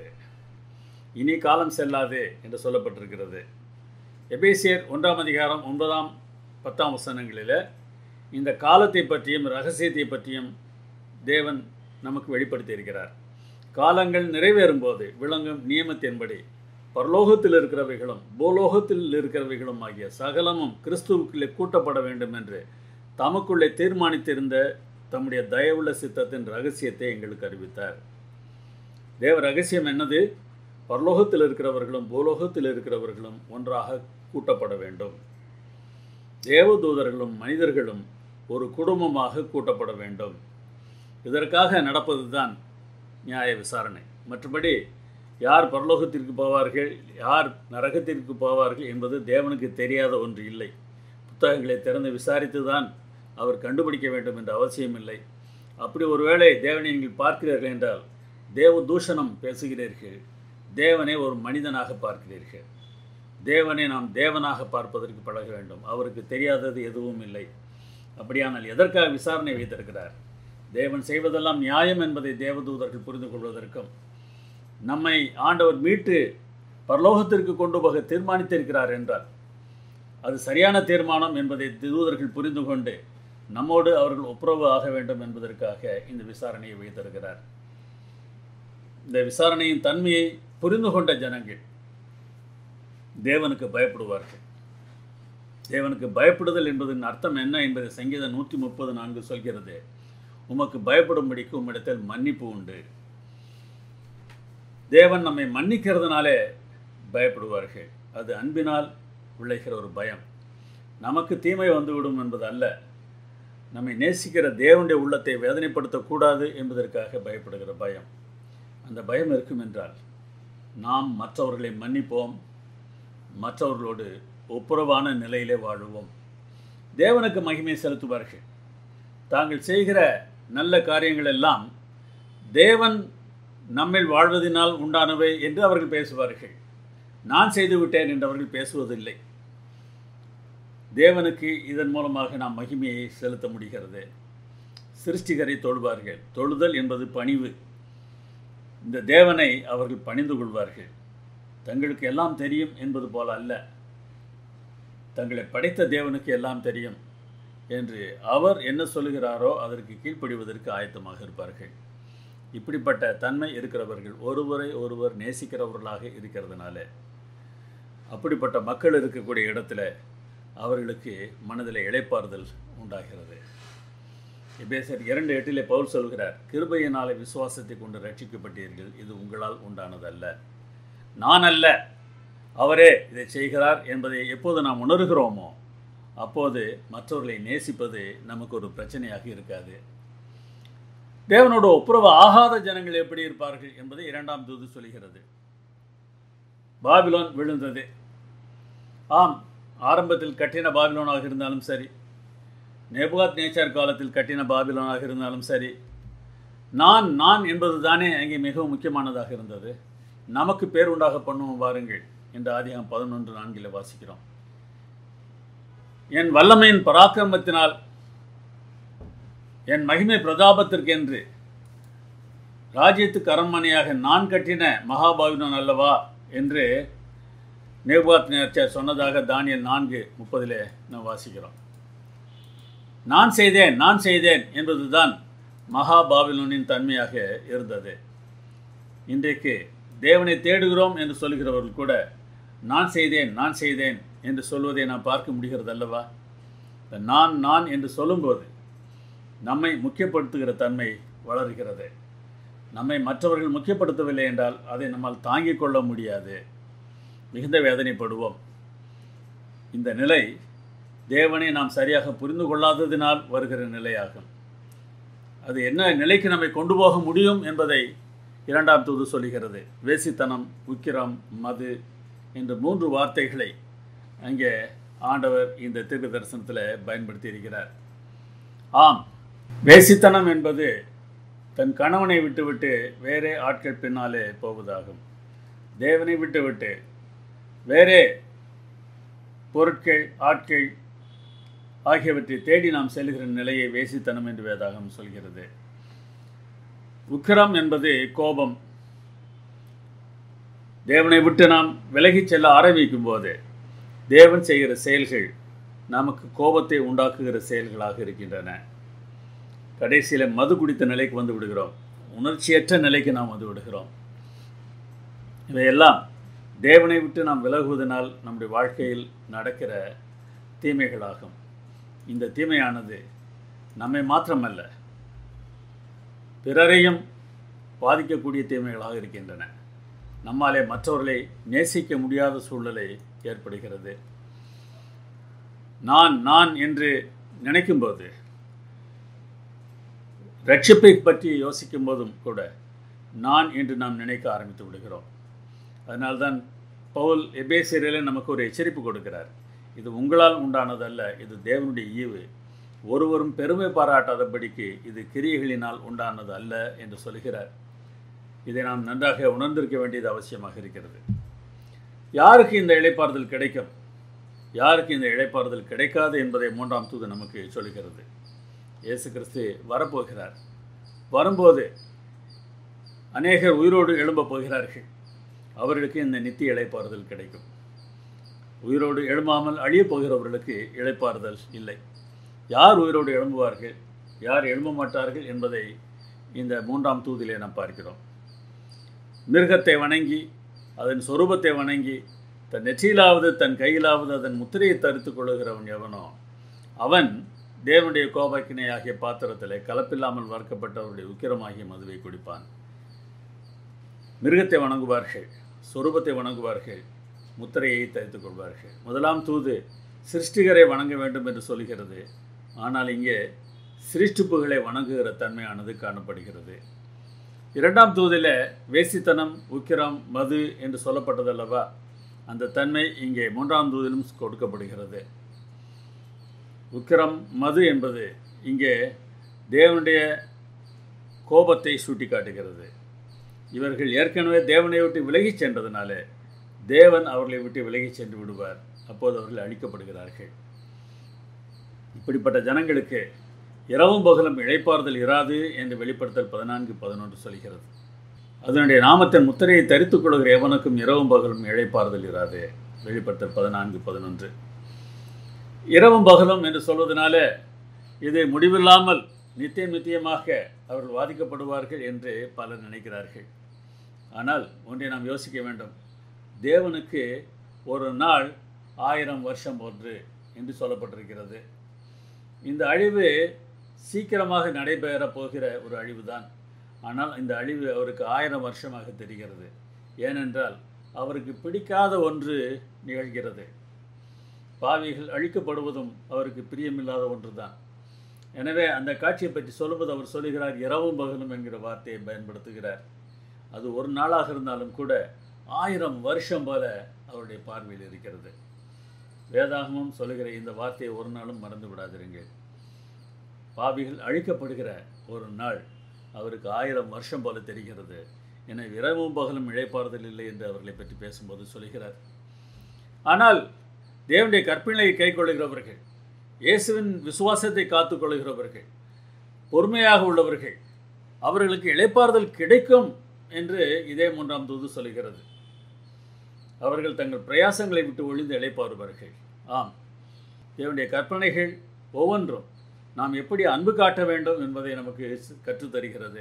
இனி காலம் செல்லாது என்று சொல்லப்பட்டிருக்கிறது எபேசியர் ஒன்றாம் அதிகாரம் ஒன்பதாம் பத்தாம் வசனங்களில் இந்த காலத்தை பற்றியும் ரகசியத்தை பற்றியும் தேவன் நமக்கு வெளிப்படுத்தி இருக்கிறார் காலங்கள் நிறைவேறும் போது விளங்கும் நியமத்தின்படி பரலோகத்தில் இருக்கிறவைகளும் பூலோகத்தில் இருக்கிறவைகளும் ஆகிய சகலமும் கிறிஸ்துவுக்குள்ளே கூட்டப்பட வேண்டும் என்று தமக்குள்ளே தீர்மானித்திருந்த தம்முடைய தயவுள்ள சித்தத்தின் ரகசியத்தை எங்களுக்கு அறிவித்தார் தேவ ரகசியம் என்னது பரலோகத்தில் இருக்கிறவர்களும் பூலோகத்தில் இருக்கிறவர்களும் ஒன்றாக கூட்டப்பட வேண்டும் தேவதூதர்களும் மனிதர்களும் ஒரு குடும்பமாக கூட்டப்பட வேண்டும் இதற்காக நடப்பது தான் நியாய விசாரணை மற்றபடி யார் பரலோகத்திற்கு போவார்கள் யார் நரகத்திற்கு போவார்கள் என்பது தேவனுக்கு தெரியாத ஒன்று இல்லை புத்தகங்களை திறந்து விசாரித்து தான் அவர் கண்டுபிடிக்க வேண்டும் என்ற அவசியம் இல்லை அப்படி ஒருவேளை தேவனை நீங்கள் பார்க்கிறீர்கள் என்றால் தேவ தூஷணம் பேசுகிறீர்கள் தேவனை ஒரு மனிதனாக பார்க்கிறீர்கள் தேவனை நாம் தேவனாக பார்ப்பதற்கு பழக வேண்டும் அவருக்கு தெரியாதது எதுவும் இல்லை அப்படியானால் எதற்காக விசாரணை வைத்திருக்கிறார் தேவன் செய்வதெல்லாம் நியாயம் என்பதை தேவதூதர்கள் புரிந்து கொள்வதற்கும் நம்மை ஆண்டவர் மீட்டு பரலோகத்திற்கு கொண்டு போக தீர்மானித்திருக்கிறார் என்றார் அது சரியான தீர்மானம் என்பதை தூதர்கள் புரிந்து கொண்டு நம்மோடு அவர்கள் ஒப்புரவு ஆக வேண்டும் என்பதற்காக இந்த விசாரணையை வைத்திருக்கிறார் இந்த விசாரணையின் தன்மையை புரிந்து கொண்ட ஜனங்கள் தேவனுக்கு பயப்படுவார்கள் தேவனுக்கு பயப்படுதல் என்பதன் அர்த்தம் என்ன என்பதை சங்கீதம் நூற்றி முப்பது நான்கு சொல்கிறது உமக்கு பயப்படும்படிக்கு உம்மிடத்தில் மன்னிப்பு உண்டு தேவன் நம்மை மன்னிக்கிறதுனாலே பயப்படுவார்கள் அது அன்பினால் விளைகிற ஒரு பயம் நமக்கு தீமை வந்துவிடும் என்பது அல்ல நம்மை நேசிக்கிற தேவனுடைய உள்ளத்தை வேதனைப்படுத்தக்கூடாது என்பதற்காக பயப்படுகிற பயம் அந்த பயம் இருக்கும் என்றால் நாம் மற்றவர்களை மன்னிப்போம் மற்றவர்களோடு ஒப்புரவான நிலையிலே வாழுவோம் தேவனுக்கு மகிமை செலுத்துவார்கள் தாங்கள் செய்கிற நல்ல காரியங்கள் எல்லாம் தேவன் நம்மில் வாழ்வதனால் உண்டானவை என்று அவர்கள் பேசுவார்கள் நான் செய்துவிட்டேன் என்று அவர்கள் பேசுவதில்லை தேவனுக்கு இதன் மூலமாக நாம் மகிமையை செலுத்த முடிகிறது சிருஷ்டிகரை தொழுவார்கள் தொழுதல் என்பது பணிவு இந்த தேவனை அவர்கள் பணிந்து கொள்வார்கள் தங்களுக்கு எல்லாம் தெரியும் என்பது போல அல்ல தங்களை படைத்த தேவனுக்கு எல்லாம் தெரியும் என்று அவர் என்ன சொல்லுகிறாரோ அதற்கு கீழ்ப்படிவதற்கு ஆயத்தமாக இருப்பார்கள் இப்படிப்பட்ட தன்மை இருக்கிறவர்கள் ஒருவரை ஒருவர் நேசிக்கிறவர்களாக இருக்கிறதுனால அப்படிப்பட்ட மக்கள் இருக்கக்கூடிய இடத்துல அவர்களுக்கு மனதில் இழைப்பாறுதல் உண்டாகிறது எபேசர் இரண்டு எட்டிலே பவுல் சொல்கிறார் கிருபையினாலே விசுவாசத்தை கொண்டு ரட்சிக்கப்பட்டீர்கள் இது உங்களால் உண்டானதல்ல நான் அல்ல அவரே இதை செய்கிறார் என்பதை எப்போது நாம் உணர்கிறோமோ அப்போது மற்றவர்களை நேசிப்பது நமக்கு ஒரு பிரச்சனையாக இருக்காது தேவனோட ஒப்புரவு ஆகாத ஜனங்கள் எப்படி இருப்பார்கள் என்பதை இரண்டாம் தூது சொல்கிறது பாபிலோன் விழுந்தது ஆம் ஆரம்பத்தில் கட்டின பாபிலோனாக இருந்தாலும் சரி நேபுகாத் நேச்சர் காலத்தில் கட்டின பாபிலோனாக இருந்தாலும் சரி நான் நான் என்பது தானே அங்கே மிகவும் முக்கியமானதாக இருந்தது நமக்கு பேர் உண்டாக பண்ணுவோம் வாருங்கள் என்று ஆதிகம் பதினொன்று நான்கில் வாசிக்கிறோம் என் வல்லமையின் பராக்கிரமத்தினால் என் மகிமை பிரதாபத்திற்கு என்று ராஜ்யத்துக்கு அரண்மனையாக நான் கட்டின மகாபாவினன் அல்லவா என்று நேபாத் நேர்ச்சர் சொன்னதாக தானியல் நான்கு முப்பதிலே நாம் வாசிக்கிறோம் நான் செய்தேன் நான் செய்தேன் என்பதுதான் மகாபாபிலோனின் தன்மையாக இருந்தது இன்றைக்கு தேவனை தேடுகிறோம் என்று சொல்கிறவர்கள் கூட நான் செய்தேன் நான் செய்தேன் என்று சொல்வதை நாம் பார்க்க முடிகிறது அல்லவா இந்த நான் நான் என்று சொல்லும்போது நம்மை முக்கியப்படுத்துகிற தன்மை வளர்கிறது நம்மை மற்றவர்கள் முக்கியப்படுத்தவில்லை என்றால் அதை நம்மால் தாங்கிக் கொள்ள முடியாது மிகுந்த வேதனைப்படுவோம் இந்த நிலை தேவனை நாம் சரியாக புரிந்து கொள்ளாததினால் வருகிற நிலையாகும் அது என்ன நிலைக்கு நம்மை கொண்டு போக முடியும் என்பதை இரண்டாம் தூது சொல்லுகிறது வேசித்தனம் உக்கிரம் மது என்ற மூன்று வார்த்தைகளை அங்கே ஆண்டவர் இந்த தீர்க்க தரிசனத்தில் பயன்படுத்தி இருக்கிறார் ஆம் வேசித்தனம் என்பது தன் கணவனை விட்டுவிட்டு வேறே ஆட்கள் பின்னாலே போவதாகும் தேவனை விட்டுவிட்டு வேறே பொருட்கள் ஆட்கள் ஆகியவற்றை தேடி நாம் செல்கிற நிலையை வேசித்தனம் என்று வேதாகம் சொல்கிறது உக்கிரம் என்பது கோபம் தேவனை விட்டு நாம் விலகிச் செல்ல ஆரம்பிக்கும் போது தேவன் செய்கிற செயல்கள் நமக்கு கோபத்தை உண்டாக்குகிற செயல்களாக இருக்கின்றன கடைசியில் மது குடித்த நிலைக்கு வந்து விடுகிறோம் உணர்ச்சியற்ற நிலைக்கு நாம் வந்து விடுகிறோம் இவையெல்லாம் தேவனை விட்டு நாம் விலகுவதனால் நம்முடைய வாழ்க்கையில் நடக்கிற தீமைகளாகும் இந்த தீமையானது நம்மை மாத்திரமல்ல பிறரையும் பாதிக்கக்கூடிய தீமைகளாக இருக்கின்றன நம்மாலே மற்றவர்களை நேசிக்க முடியாத சூழ்நிலை ஏற்படுகிறது நான் நான் என்று நினைக்கும்போது ரட்சிப்பை பற்றி யோசிக்கும் போதும் கூட நான் என்று நாம் நினைக்க ஆரம்பித்து விடுகிறோம் அதனால்தான் பவுல் எபேசியரில் நமக்கு ஒரு எச்சரிப்பு கொடுக்கிறார் இது உங்களால் உண்டானதல்ல இது தேவனுடைய ஈவு ஒருவரும் பெருமை பாராட்டாதபடிக்கு இது கிரியைகளினால் உண்டானது அல்ல என்று சொல்கிறார் இதை நாம் நன்றாக உணர்ந்திருக்க வேண்டியது அவசியமாக இருக்கிறது யாருக்கு இந்த இழைப்பாறுதல் கிடைக்கும் யாருக்கு இந்த இழைப்பாறுதல் கிடைக்காது என்பதை மூன்றாம் தூது நமக்கு சொல்கிறது இயேசு கிறிஸ்து வரப்போகிறார் வரும்போது அநேகர் உயிரோடு எழும்பப் போகிறார்கள் அவர்களுக்கு இந்த நித்திய இளைப்பாறுதல் கிடைக்கும் உயிரோடு எழும்பாமல் அழியப் போகிறவர்களுக்கு இளைப்பாறுதல் இல்லை யார் உயிரோடு எழும்புவார்கள் யார் எழும்ப மாட்டார்கள் என்பதை இந்த மூன்றாம் தூதிலே நாம் பார்க்கிறோம் மிருகத்தை வணங்கி அதன் சொரூபத்தை வணங்கி தன் நெற்றியிலாவது தன் கையிலாவது அதன் முத்திரையை தரித்து கொள்ளுகிறவன் எவனோ அவன் தேவனுடைய கோபக்கினை ஆகிய பாத்திரத்திலே கலப்பில்லாமல் வறுக்கப்பட்டவருடைய உக்கிரமாகிய மதுவை குடிப்பான் மிருகத்தை வணங்குவார்கள் சொரூபத்தை வணங்குவார்கள் முத்திரையை தரித்துக் கொள்வார்கள் முதலாம் தூது சிருஷ்டிகரை வணங்க வேண்டும் என்று சொல்கிறது ஆனால் இங்கே சிருஷ்டிப்புகளை வணங்குகிற தன்மையானது காணப்படுகிறது இரண்டாம் தூதில் வேசித்தனம் உக்கிரம் மது என்று சொல்லப்பட்டதல்லவா அந்த தன்மை இங்கே மூன்றாம் தூதிலும் கொடுக்கப்படுகிறது உக்கிரம் மது என்பது இங்கே தேவனுடைய கோபத்தை சுட்டி காட்டுகிறது இவர்கள் ஏற்கனவே தேவனை விட்டு விலகிச் சென்றதுனால தேவன் அவர்களை விட்டு விலகிச் சென்று விடுவார் அப்போது அவர்கள் அழிக்கப்படுகிறார்கள் இப்படிப்பட்ட ஜனங்களுக்கு இரவும் பகலும் இழைப்பாறுதல் இராது என்று வெளிப்படுத்தல் பதினான்கு பதினொன்று சொல்கிறது அதனுடைய நாமத்தின் முத்திரையை தரித்துக் கொள்கிற எவனுக்கும் இரவும் பகலும் இழைப்பாறுதல் இராது வெளிப்படுத்தல் பதினான்கு பதினொன்று இரவும் பகலும் என்று சொல்வதனால இது முடிவில்லாமல் நித்தியம் நித்தியமாக அவர்கள் பாதிக்கப்படுவார்கள் என்று பலர் நினைக்கிறார்கள் ஆனால் ஒன்றை நாம் யோசிக்க வேண்டும் தேவனுக்கு ஒரு நாள் ஆயிரம் வருஷம் ஒன்று என்று சொல்லப்பட்டிருக்கிறது இந்த அழிவு சீக்கிரமாக நடைபெறப் போகிற ஒரு அழிவுதான் ஆனால் இந்த அழிவு அவருக்கு ஆயிரம் வருஷமாக தெரிகிறது ஏனென்றால் அவருக்கு பிடிக்காத ஒன்று நிகழ்கிறது பாவிகள் அழிக்கப்படுவதும் அவருக்கு பிரியமில்லாத ஒன்று தான் எனவே அந்த காட்சியை பற்றி சொல்லும்போது அவர் சொல்லுகிறார் இரவும் பகலும் என்கிற வார்த்தையை பயன்படுத்துகிறார் அது ஒரு நாளாக இருந்தாலும் கூட ஆயிரம் வருஷம் போல அவருடைய பார்வையில் இருக்கிறது வேதாகமும் சொல்லுகிற இந்த வார்த்தையை ஒரு நாளும் மறந்து விடாதிருங்கள் பாவிகள் அழிக்கப்படுகிற ஒரு நாள் அவருக்கு ஆயிரம் வருஷம் போல தெரிகிறது என இரவும் பகலும் இழைப்பாறுதல் இல்லை என்று அவர்களை பற்றி பேசும்போது சொல்கிறார் ஆனால் தேவனுடைய கற்பினையை கை கொள்ளுகிறவர்கள் இயேசுவின் விசுவாசத்தை காத்துக் கொள்ளுகிறவர்கள் பொறுமையாக உள்ளவர்கள் அவர்களுக்கு இழைப்பாறுதல் கிடைக்கும் என்று இதே மூன்றாம் தூது சொல்கிறது அவர்கள் தங்கள் பிரயாசங்களை விட்டு ஒழிந்து இழைப்பாருவார்கள் ஆம் தேவனுடைய கற்பனைகள் ஒவ்வொன்றும் நாம் எப்படி அன்பு காட்ட வேண்டும் என்பதை நமக்கு கற்றுத்தருகிறது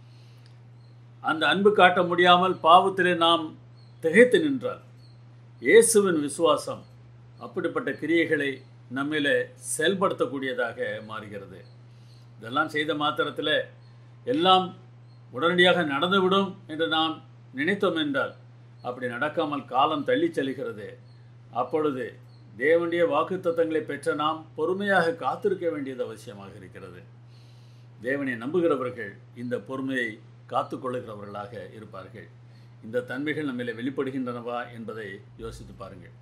அந்த அன்பு காட்ட முடியாமல் பாவத்திலே நாம் திகைத்து நின்றால் இயேசுவின் விசுவாசம் அப்படிப்பட்ட கிரியைகளை நம்மிலே செயல்படுத்தக்கூடியதாக மாறுகிறது இதெல்லாம் செய்த மாத்திரத்தில் எல்லாம் உடனடியாக நடந்துவிடும் என்று நாம் நினைத்தோம் என்றால் அப்படி நடக்காமல் காலம் தள்ளி செல்கிறது அப்பொழுது தேவனுடைய வாக்குத்தத்தங்களை பெற்ற நாம் பொறுமையாக காத்திருக்க வேண்டியது அவசியமாக இருக்கிறது தேவனை நம்புகிறவர்கள் இந்த பொறுமையை காத்து கொள்ளுகிறவர்களாக இருப்பார்கள் இந்த தன்மைகள் நம்மில் வெளிப்படுகின்றனவா என்பதை யோசித்து பாருங்கள்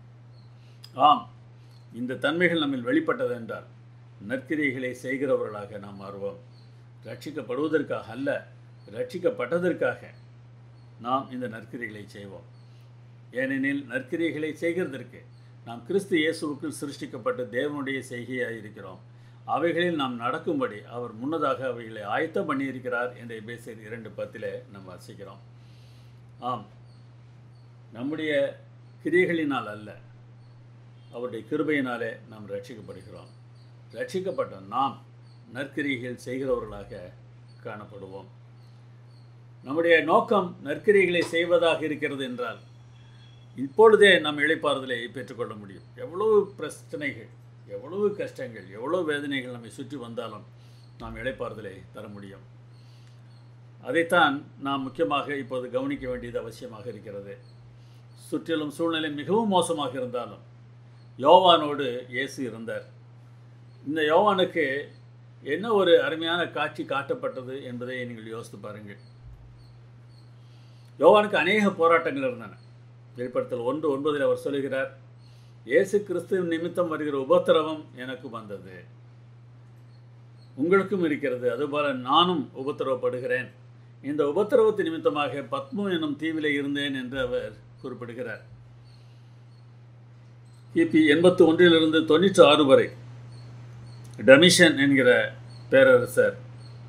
ஆம் இந்த தன்மைகள் நம்மில் வெளிப்பட்டது என்றால் நற்கிரிகளை செய்கிறவர்களாக நாம் மாறுவோம் ரட்சிக்கப்படுவதற்காக அல்ல ரட்சிக்கப்பட்டதற்காக நாம் இந்த நற்கிரிகளை செய்வோம் ஏனெனில் நற்கிரிகளை செய்கிறதற்கு நாம் கிறிஸ்து இயேசுவுக்குள் சிருஷ்டிக்கப்பட்ட தேவனுடைய செய்கையாக இருக்கிறோம் அவைகளில் நாம் நடக்கும்படி அவர் முன்னதாக அவைகளை ஆயத்தம் பண்ணியிருக்கிறார் என்ற பேசியர் இரண்டு பத்திலே நாம் வாசிக்கிறோம் ஆம் நம்முடைய கிரியைகளினால் அல்ல அவருடைய கிருபையினாலே நாம் ரட்சிக்கப்படுகிறோம் ரட்சிக்கப்பட்ட நாம் நற்கிரிகள் செய்கிறவர்களாக காணப்படுவோம் நம்முடைய நோக்கம் நற்கிரிகளை செய்வதாக இருக்கிறது என்றால் இப்பொழுதே நம் இழைப்பாறுதலை பெற்றுக்கொள்ள முடியும் எவ்வளவு பிரச்சனைகள் எவ்வளவு கஷ்டங்கள் எவ்வளவு வேதனைகள் நம்மை சுற்றி வந்தாலும் நாம் இழைப்பாறுதலை தர முடியும் அதைத்தான் நாம் முக்கியமாக இப்போது கவனிக்க வேண்டியது அவசியமாக இருக்கிறது சுற்றிலும் சூழ்நிலை மிகவும் மோசமாக இருந்தாலும் யோவானோடு இயேசு இருந்தார் இந்த யோவானுக்கு என்ன ஒரு அருமையான காட்சி காட்டப்பட்டது என்பதை நீங்கள் யோசித்து பாருங்கள் யோவானுக்கு அநேக போராட்டங்கள் இருந்தன வெளிப்படுத்தல் ஒன்று ஒன்பதில் அவர் சொல்லுகிறார் இயேசு கிறிஸ்துவின் நிமித்தம் வருகிற உபத்திரவம் எனக்கு வந்தது உங்களுக்கும் இருக்கிறது அதுபோல நானும் உபத்திரவப்படுகிறேன் இந்த உபத்திரவத்து நிமித்தமாக பத்மு என்னும் தீவிலே இருந்தேன் என்று அவர் குறிப்பிடுகிறார் கிபி எண்பத்தி ஒன்றிலிருந்து தொண்ணூற்றி ஆறு வரை டமிஷன் என்கிற பேரரசர்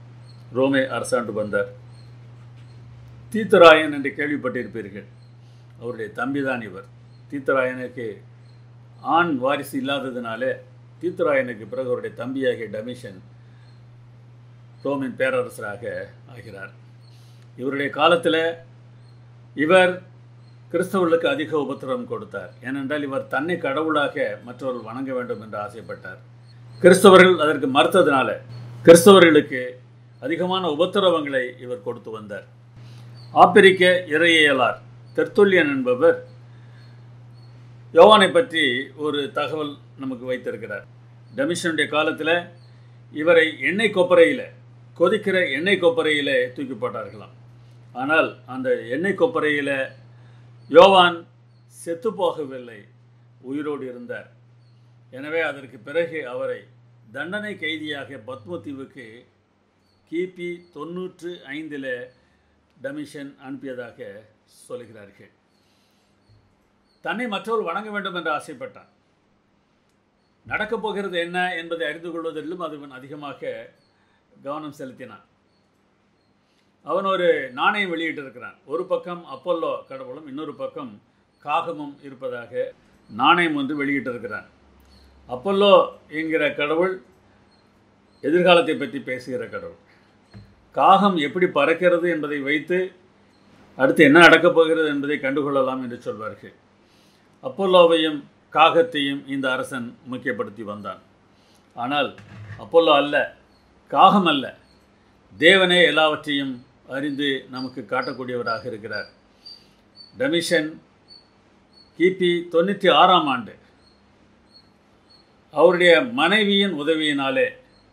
ரோமே அரசாண்டு வந்தார் தீத்தராயன் என்று கேள்விப்பட்டிருப்பீர்கள் அவருடைய தம்பிதான் இவர் தீத்தராயனுக்கு ஆண் வாரிசு இல்லாததினாலே தீத்தராயனுக்கு பிறகு அவருடைய தம்பியாகிய டமிஷன் ரோமின் பேரரசராக ஆகிறார் இவருடைய காலத்தில் இவர் கிறிஸ்தவர்களுக்கு அதிக உபத்திரவம் கொடுத்தார் ஏனென்றால் இவர் தன்னை கடவுளாக மற்றவர்கள் வணங்க வேண்டும் என்று ஆசைப்பட்டார் கிறிஸ்தவர்கள் அதற்கு மறுத்ததினால கிறிஸ்தவர்களுக்கு அதிகமான உபத்திரவங்களை இவர் கொடுத்து வந்தார் ஆப்பிரிக்க இறையியலார் தெர்த்துல்யன் என்பவர் யோவானை பற்றி ஒரு தகவல் நமக்கு வைத்திருக்கிறார் டமிஷனுடைய காலத்தில் இவரை எண்ணெய் கொப்பரையில் கொதிக்கிற எண்ணெய் கொப்பரையில் தூக்கி போட்டார்களாம் ஆனால் அந்த எண்ணெய் கொப்பரையில் யோவான் செத்து போகவில்லை உயிரோடு இருந்தார் எனவே அதற்கு பிறகு அவரை தண்டனை கைதியாக பத்மதீவுக்கு கிபி தொன்னூற்று ஐந்தில் டமிஷன் அனுப்பியதாக சொல்கிறார்கள் தன்னை மற்றவர் வணங்க வேண்டும் என்று ஆசைப்பட்டான் நடக்கப் போகிறது என்ன என்பதை அறிந்து கொள்வதிலும் அதுவன் அதிகமாக கவனம் செலுத்தினான் அவன் ஒரு நாணயம் வெளியிட்டிருக்கிறான் ஒரு பக்கம் அப்பல்லோ கடவுளும் இன்னொரு பக்கம் காகமும் இருப்பதாக நாணயம் ஒன்று வெளியிட்டிருக்கிறான் அப்பல்லோ என்கிற கடவுள் எதிர்காலத்தை பற்றி பேசுகிற கடவுள் காகம் எப்படி பறக்கிறது என்பதை வைத்து அடுத்து என்ன நடக்கப் போகிறது என்பதை கண்டுகொள்ளலாம் என்று சொல்வார்கள் அப்பல்லோவையும் காகத்தையும் இந்த அரசன் முக்கியப்படுத்தி வந்தான் ஆனால் அப்பல்லோ அல்ல காகம் அல்ல தேவனே எல்லாவற்றையும் அறிந்து நமக்கு காட்டக்கூடியவராக இருக்கிறார் டமிஷன் கிபி தொண்ணூற்றி ஆறாம் ஆண்டு அவருடைய மனைவியின் உதவியினாலே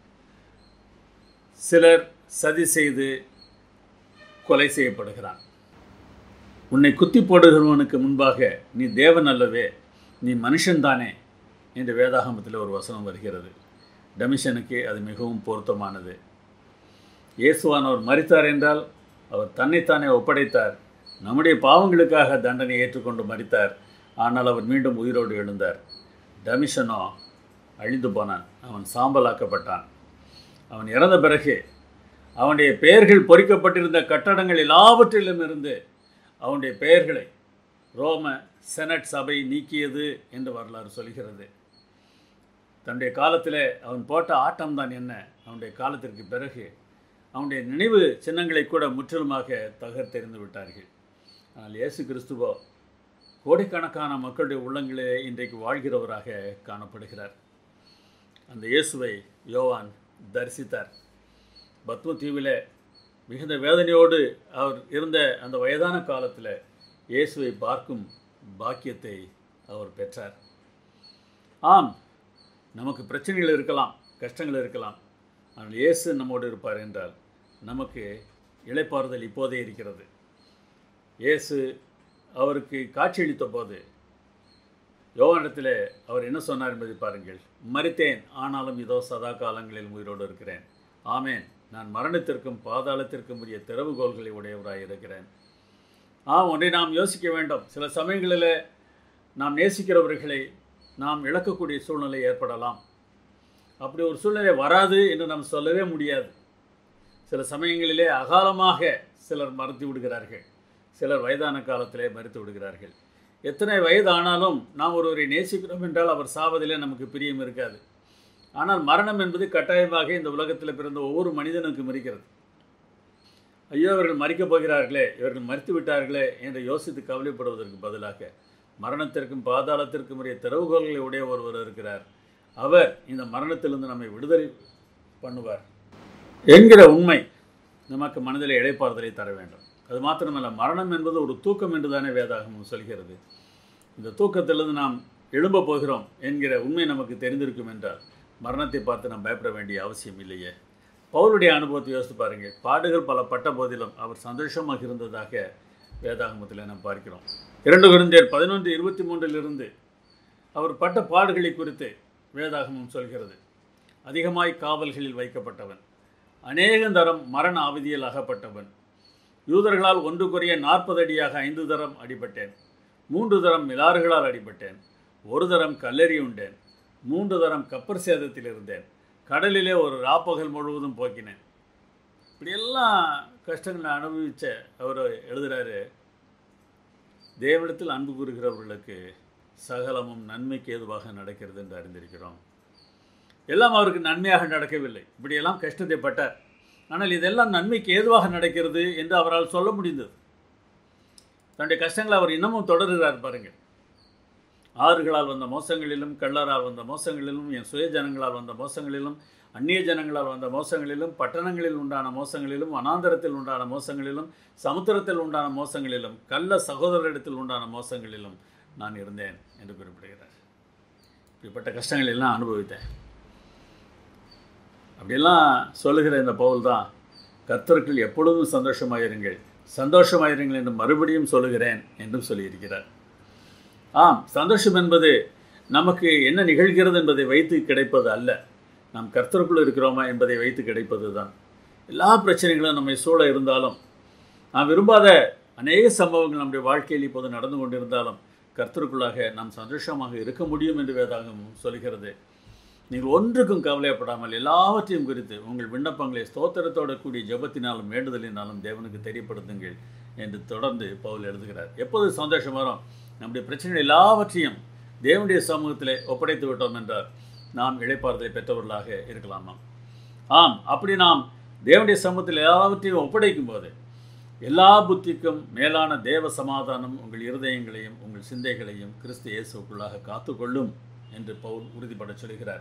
சிலர் சதி செய்து கொலை செய்யப்படுகிறான் உன்னை குத்தி போடுகிறவனுக்கு முன்பாக நீ தேவன் அல்லவே நீ மனுஷன்தானே என்று வேதாகமத்தில் ஒரு வசனம் வருகிறது டமிஷனுக்கு அது மிகவும் பொருத்தமானது இயேசுவானவர் மறித்தார் என்றால் அவர் தன்னைத்தானே ஒப்படைத்தார் நம்முடைய பாவங்களுக்காக தண்டனை ஏற்றுக்கொண்டு மறித்தார் ஆனால் அவர் மீண்டும் உயிரோடு எழுந்தார் டமிஷனோ அழிந்து போனான் அவன் சாம்பலாக்கப்பட்டான் அவன் இறந்த பிறகு அவனுடைய பெயர்கள் பொறிக்கப்பட்டிருந்த கட்டடங்கள் எல்லாவற்றிலும் இருந்து அவனுடைய பெயர்களை ரோம செனட் சபை நீக்கியது என்று வரலாறு சொல்கிறது தன்னுடைய காலத்தில் அவன் போட்ட ஆட்டம் தான் என்ன அவனுடைய காலத்திற்கு பிறகு அவனுடைய நினைவு சின்னங்களை கூட முற்றிலுமாக தகர்த்தெறிந்து விட்டார்கள் ஆனால் இயேசு கிறிஸ்துவோ கோடிக்கணக்கான மக்களுடைய உள்ளங்களிலே இன்றைக்கு வாழ்கிறவராக காணப்படுகிறார் அந்த இயேசுவை யோவான் தரிசித்தார் பத்ம தீவிலே மிகுந்த வேதனையோடு அவர் இருந்த அந்த வயதான காலத்தில் இயேசுவை பார்க்கும் பாக்கியத்தை அவர் பெற்றார் ஆம் நமக்கு பிரச்சனைகள் இருக்கலாம் கஷ்டங்கள் இருக்கலாம் ஆனால் இயேசு நம்மோடு இருப்பார் என்றால் நமக்கு இளைப்பாறுதல் இப்போதே இருக்கிறது இயேசு அவருக்கு காட்சியளித்த போது யோவானிடத்தில் அவர் என்ன சொன்னார் என்பதை பாருங்கள் மறித்தேன் ஆனாலும் இதோ சதா காலங்களில் உயிரோடு இருக்கிறேன் ஆமேன் நான் மரணத்திற்கும் பாதாளத்திற்கும் உரிய திறவுகோள்களை உடையவராக இருக்கிறேன் ஆ ஒன்றை நாம் யோசிக்க வேண்டும் சில சமயங்களில் நாம் நேசிக்கிறவர்களை நாம் இழக்கக்கூடிய சூழ்நிலை ஏற்படலாம் அப்படி ஒரு சூழ்நிலை வராது என்று நாம் சொல்லவே முடியாது சில சமயங்களிலே அகாலமாக சிலர் மறுத்து விடுகிறார்கள் சிலர் வயதான காலத்திலே மறுத்து விடுகிறார்கள் எத்தனை வயது ஆனாலும் நாம் ஒருவரை நேசிக்கிறோம் என்றால் அவர் சாவதிலே நமக்கு பிரியம் இருக்காது ஆனால் மரணம் என்பது கட்டாயமாக இந்த உலகத்தில் பிறந்த ஒவ்வொரு மனிதனுக்கும் இருக்கிறது ஐயோ இவர்கள் மறிக்கப் போகிறார்களே இவர்கள் மறித்து விட்டார்களே என்று யோசித்து கவலைப்படுவதற்கு பதிலாக மரணத்திற்கும் பாதாளத்திற்கும் உரிய திறவுகோள்களை உடைய ஒருவர் இருக்கிறார் அவர் இந்த மரணத்திலிருந்து நம்மை விடுதலை பண்ணுவார் என்கிற உண்மை நமக்கு மனதில் இடைப்பாறுதலை தர வேண்டும் அது மாத்திரமல்ல மரணம் என்பது ஒரு தூக்கம் என்று தானே வேதாகமம் சொல்கிறது இந்த தூக்கத்திலிருந்து நாம் எழும்ப போகிறோம் என்கிற உண்மை நமக்கு தெரிந்திருக்கும் என்றால் மரணத்தை பார்த்து நாம் பயப்பட வேண்டிய அவசியம் இல்லையே பவுலுடைய அனுபவத்தை யோசித்து பாருங்கள் பாடுகள் பல பட்ட போதிலும் அவர் சந்தோஷமாக இருந்ததாக வேதாகமத்தில் நாம் பார்க்கிறோம் இரண்டு குருந்தியர் பதினொன்று இருபத்தி மூன்றிலிருந்து அவர் பட்ட பாடுகளை குறித்து வேதாகமம் சொல்கிறது அதிகமாய் காவல்களில் வைக்கப்பட்டவன் அநேகந்தரம் மரண அவதியில் அகப்பட்டவன் யூதர்களால் ஒன்று குறைய நாற்பது அடியாக ஐந்து தரம் அடிபட்டேன் மூன்று தரம் மிலாறுகளால் அடிபட்டேன் ஒரு தரம் கல்லெறி உண்டேன் மூன்று தரம் கப்பர் சேதத்தில் இருந்தேன் கடலிலே ஒரு ராப்பகல் முழுவதும் போக்கினேன் இப்படியெல்லாம் கஷ்டங்களை அனுபவித்த அவர் எழுதுகிறாரு தேவனிடத்தில் அன்பு கூறுகிறவர்களுக்கு சகலமும் நன்மைக்கு ஏதுவாக நடக்கிறது என்று அறிந்திருக்கிறோம் எல்லாம் அவருக்கு நன்மையாக நடக்கவில்லை இப்படியெல்லாம் கஷ்டத்தை பட்டார் ஆனால் இதெல்லாம் நன்மைக்கு ஏதுவாக நடக்கிறது என்று அவரால் சொல்ல முடிந்தது தன்னுடைய கஷ்டங்களை அவர் இன்னமும் தொடருகிறார் பாருங்கள் ஆறுகளால் வந்த மோசங்களிலும் கள்ளரால் வந்த மோசங்களிலும் என் சுய ஜனங்களால் வந்த மோசங்களிலும் அந்நிய ஜனங்களால் வந்த மோசங்களிலும் பட்டணங்களில் உண்டான மோசங்களிலும் வனாந்தரத்தில் உண்டான மோசங்களிலும் சமுத்திரத்தில் உண்டான மோசங்களிலும் கள்ள சகோதரரிடத்தில் உண்டான மோசங்களிலும் நான் இருந்தேன் என்று குறிப்பிடுகிறார் இப்படிப்பட்ட கஷ்டங்கள் எல்லாம் அனுபவித்தேன் அப்படியெல்லாம் சொல்லுகிற இந்த பவுல் தான் கர்த்தருக்குள் எப்பொழுதும் சந்தோஷமாயிருங்கள் சந்தோஷமாயிருங்கள் என்று மறுபடியும் சொல்லுகிறேன் என்றும் சொல்லியிருக்கிறார் ஆம் சந்தோஷம் என்பது நமக்கு என்ன நிகழ்கிறது என்பதை வைத்து கிடைப்பது அல்ல நாம் கர்த்தருக்குள் இருக்கிறோமா என்பதை வைத்து கிடைப்பது தான் எல்லா பிரச்சனைகளும் நம்மை சூழ இருந்தாலும் நாம் விரும்பாத அநேக சம்பவங்கள் நம்முடைய வாழ்க்கையில் இப்போது நடந்து கொண்டிருந்தாலும் கர்த்தருக்குள்ளாக நாம் சந்தோஷமாக இருக்க முடியும் என்று வேதாகம் சொல்கிறது நீங்கள் ஒன்றுக்கும் கவலைப்படாமல் எல்லாவற்றையும் குறித்து உங்கள் விண்ணப்பங்களை ஸ்தோத்திரத்தோட கூடிய ஜெபத்தினாலும் வேண்டுதலினாலும் தேவனுக்கு தெரியப்படுத்துங்கள் என்று தொடர்ந்து பவுல் எழுதுகிறார் எப்போது சந்தோஷம் வரும் நம்முடைய பிரச்சனைகள் எல்லாவற்றையும் தேவனுடைய சமூகத்திலே ஒப்படைத்து விட்டோம் என்றார் நாம் இழைப்பாறுதலை பெற்றவர்களாக இருக்கலாமா ஆம் அப்படி நாம் தேவனுடைய சமூகத்தில் எல்லாவற்றையும் ஒப்படைக்கும் போது எல்லா புத்திக்கும் மேலான தேவ சமாதானம் உங்கள் இருதயங்களையும் உங்கள் சிந்தைகளையும் கிறிஸ்து இயேசுக்குள்ளாக காத்துக்கொள்ளும் என்று பவுல் உறுதிப்பட சொல்கிறார்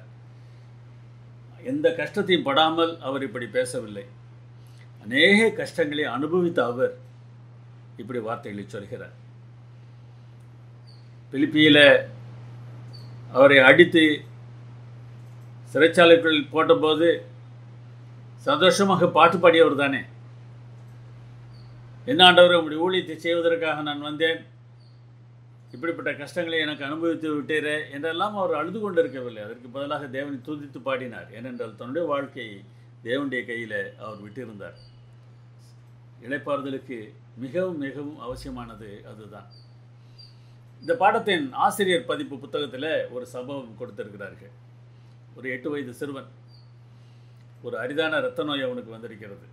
எந்த கஷ்டத்தையும் படாமல் அவர் இப்படி பேசவில்லை அநேக கஷ்டங்களை அனுபவித்த அவர் இப்படி வார்த்தைகளை சொல்கிறார் பிலிப்பியில் அவரை அடித்து சிறைச்சாலைக்குள் போட்டபோது சந்தோஷமாக பாட்டு பாடியவர் தானே என்ன ஆண்டவர் உங்களுடைய ஊழியத்தை செய்வதற்காக நான் வந்தேன் இப்படிப்பட்ட கஷ்டங்களை எனக்கு அனுபவித்து விட்டீரே என்றெல்லாம் அவர் அழுது கொண்டிருக்கவில்லை அதற்கு பதிலாக தேவனை துதித்து பாடினார் ஏனென்றால் தன்னுடைய வாழ்க்கையை தேவனுடைய கையில் அவர் விட்டிருந்தார் இழைப்பாறுதலுக்கு மிகவும் மிகவும் அவசியமானது அதுதான் இந்த பாடத்தின் ஆசிரியர் பதிப்பு புத்தகத்தில் ஒரு சம்பவம் கொடுத்திருக்கிறார்கள் ஒரு எட்டு வயது சிறுவன் ஒரு அரிதான இரத்த நோய் அவனுக்கு வந்திருக்கிறது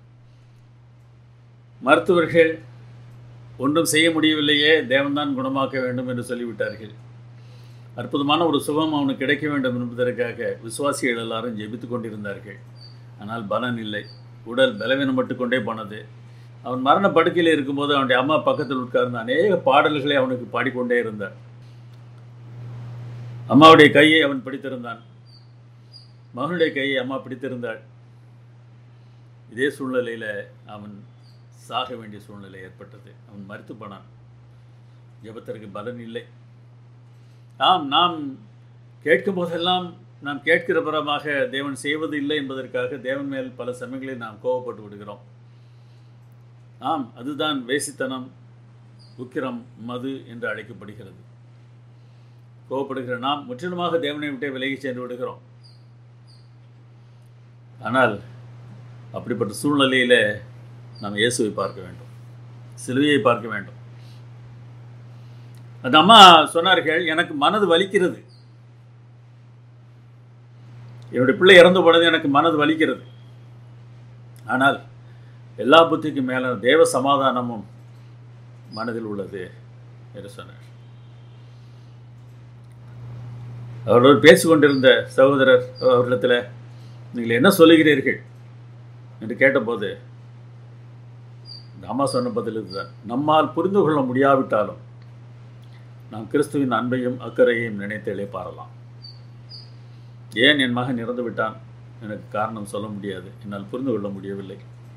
மருத்துவர்கள் ஒன்றும் செய்ய முடியவில்லையே தேவன்தான் குணமாக்க வேண்டும் என்று சொல்லிவிட்டார்கள் அற்புதமான ஒரு சுகம் அவனுக்கு கிடைக்க வேண்டும் என்பதற்காக விசுவாசிகள் எல்லாரும் ஜெபித்து கொண்டிருந்தார்கள் ஆனால் பலன் இல்லை உடல் பலவீனப்பட்டு கொண்டே போனது அவன் மரண படுக்கையில் இருக்கும்போது அவனுடைய அம்மா பக்கத்தில் உட்கார்ந்து அநேக பாடல்களை அவனுக்கு பாடிக்கொண்டே இருந்தார் அம்மாவுடைய கையை அவன் பிடித்திருந்தான் மகனுடைய கையை அம்மா பிடித்திருந்தாள் இதே சூழ்நிலையில் அவன் சாக வேண்டிய சூழ்நிலை ஏற்பட்டது அவன் மறுத்து போனான் ஜெபத்திற்கு பலன் இல்லை ஆம் நாம் கேட்கும் போதெல்லாம் நாம் கேட்கிற பரமாக தேவன் செய்வது இல்லை என்பதற்காக தேவன் மேல் பல சமயங்களில் நாம் கோவப்பட்டு விடுகிறோம் ஆம் அதுதான் வேசித்தனம் உக்கிரம் மது என்று அழைக்கப்படுகிறது கோவப்படுகிற நாம் முற்றிலுமாக தேவனை விட்டே விலகி சென்று விடுகிறோம் ஆனால் அப்படிப்பட்ட சூழ்நிலையில் நாம் இயேசுவை பார்க்க வேண்டும் சிலுவையை பார்க்க வேண்டும் அந்த அம்மா சொன்னார்கள் எனக்கு மனது வலிக்கிறது என்னுடைய பிள்ளை இறந்து போனது எனக்கு மனது வலிக்கிறது ஆனால் எல்லா புத்திக்கும் மேல தேவ சமாதானமும் மனதில் உள்ளது என்று சொன்னார் அவரோடு பேசிக்கொண்டிருந்த சகோதரர் அவர்களிடத்தில் நீங்கள் என்ன சொல்லுகிறீர்கள் என்று கேட்டபோது இந்த அம்மா சொன்ன பதில் இதுதான் நம்மால் புரிந்து கொள்ள முடியாவிட்டாலும் நாம் கிறிஸ்துவின் அன்பையும் அக்கறையையும் நினைத்தேலே பாரலாம் ஏன் என் மகன் இறந்து விட்டான் எனக்கு காரணம் சொல்ல முடியாது என்னால் புரிந்து கொள்ள முடியவில்லை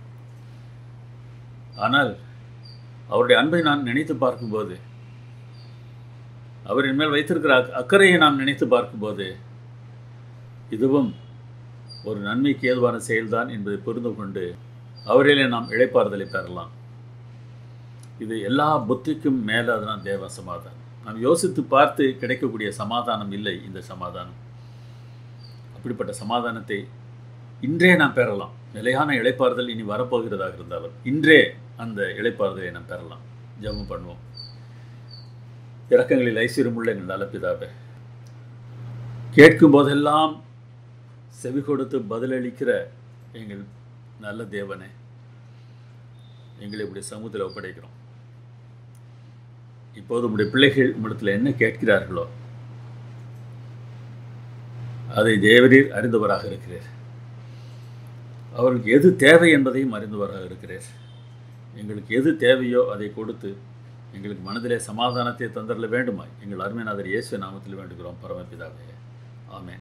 ஆனால் அவருடைய அன்பை நான் நினைத்து பார்க்கும்போது அவர் என் மேல் வைத்திருக்கிற அக்- அக்கறையை நாம் நினைத்து பார்க்கும்போது இதுவும் ஒரு நன்மைக்கு ஏதுவான செயல்தான் என்பதை புரிந்து கொண்டு அவரிலே நாம் இழைப்பாறுதலை பெறலாம் இது எல்லா புத்திக்கும் மேலே அதுதான் தேவ சமாதானம் நாம் யோசித்து பார்த்து கிடைக்கக்கூடிய சமாதானம் இல்லை இந்த சமாதானம் அப்படிப்பட்ட சமாதானத்தை இன்றே நாம் பெறலாம் நிலையான இழைப்பாறுதல் இனி வரப்போகிறதாக இருந்தாலும் இன்றே அந்த இழைப்பாறுதலை நாம் பெறலாம் ஜெபம் பண்ணுவோம் இரக்கங்களில் ஐஸ்வர்யமுள்ள எங்கள் நல்ல பிதாவே கேட்கும் போதெல்லாம் செவி கொடுத்து பதிலளிக்கிற எங்கள் நல்ல தேவனே எங்களை இப்படி சமூகத்தில் ஒப்படைக்கிறோம் இப்போது உம்முடைய பிள்ளைகள் உம்மிடத்தில் என்ன கேட்கிறார்களோ அதை தேவரீர் அறிந்தவராக இருக்கிறீர் அவர்களுக்கு எது தேவை என்பதையும் அறிந்தவராக இருக்கிறீர் எங்களுக்கு எது தேவையோ அதை கொடுத்து எங்களுக்கு மனதிலே சமாதானத்தை தந்தரல வேண்டுமாய் எங்கள் அருமைநாதர் இயேசு நாமத்தில் வேண்டுகிறோம் பரமபிதாவே ஆமென்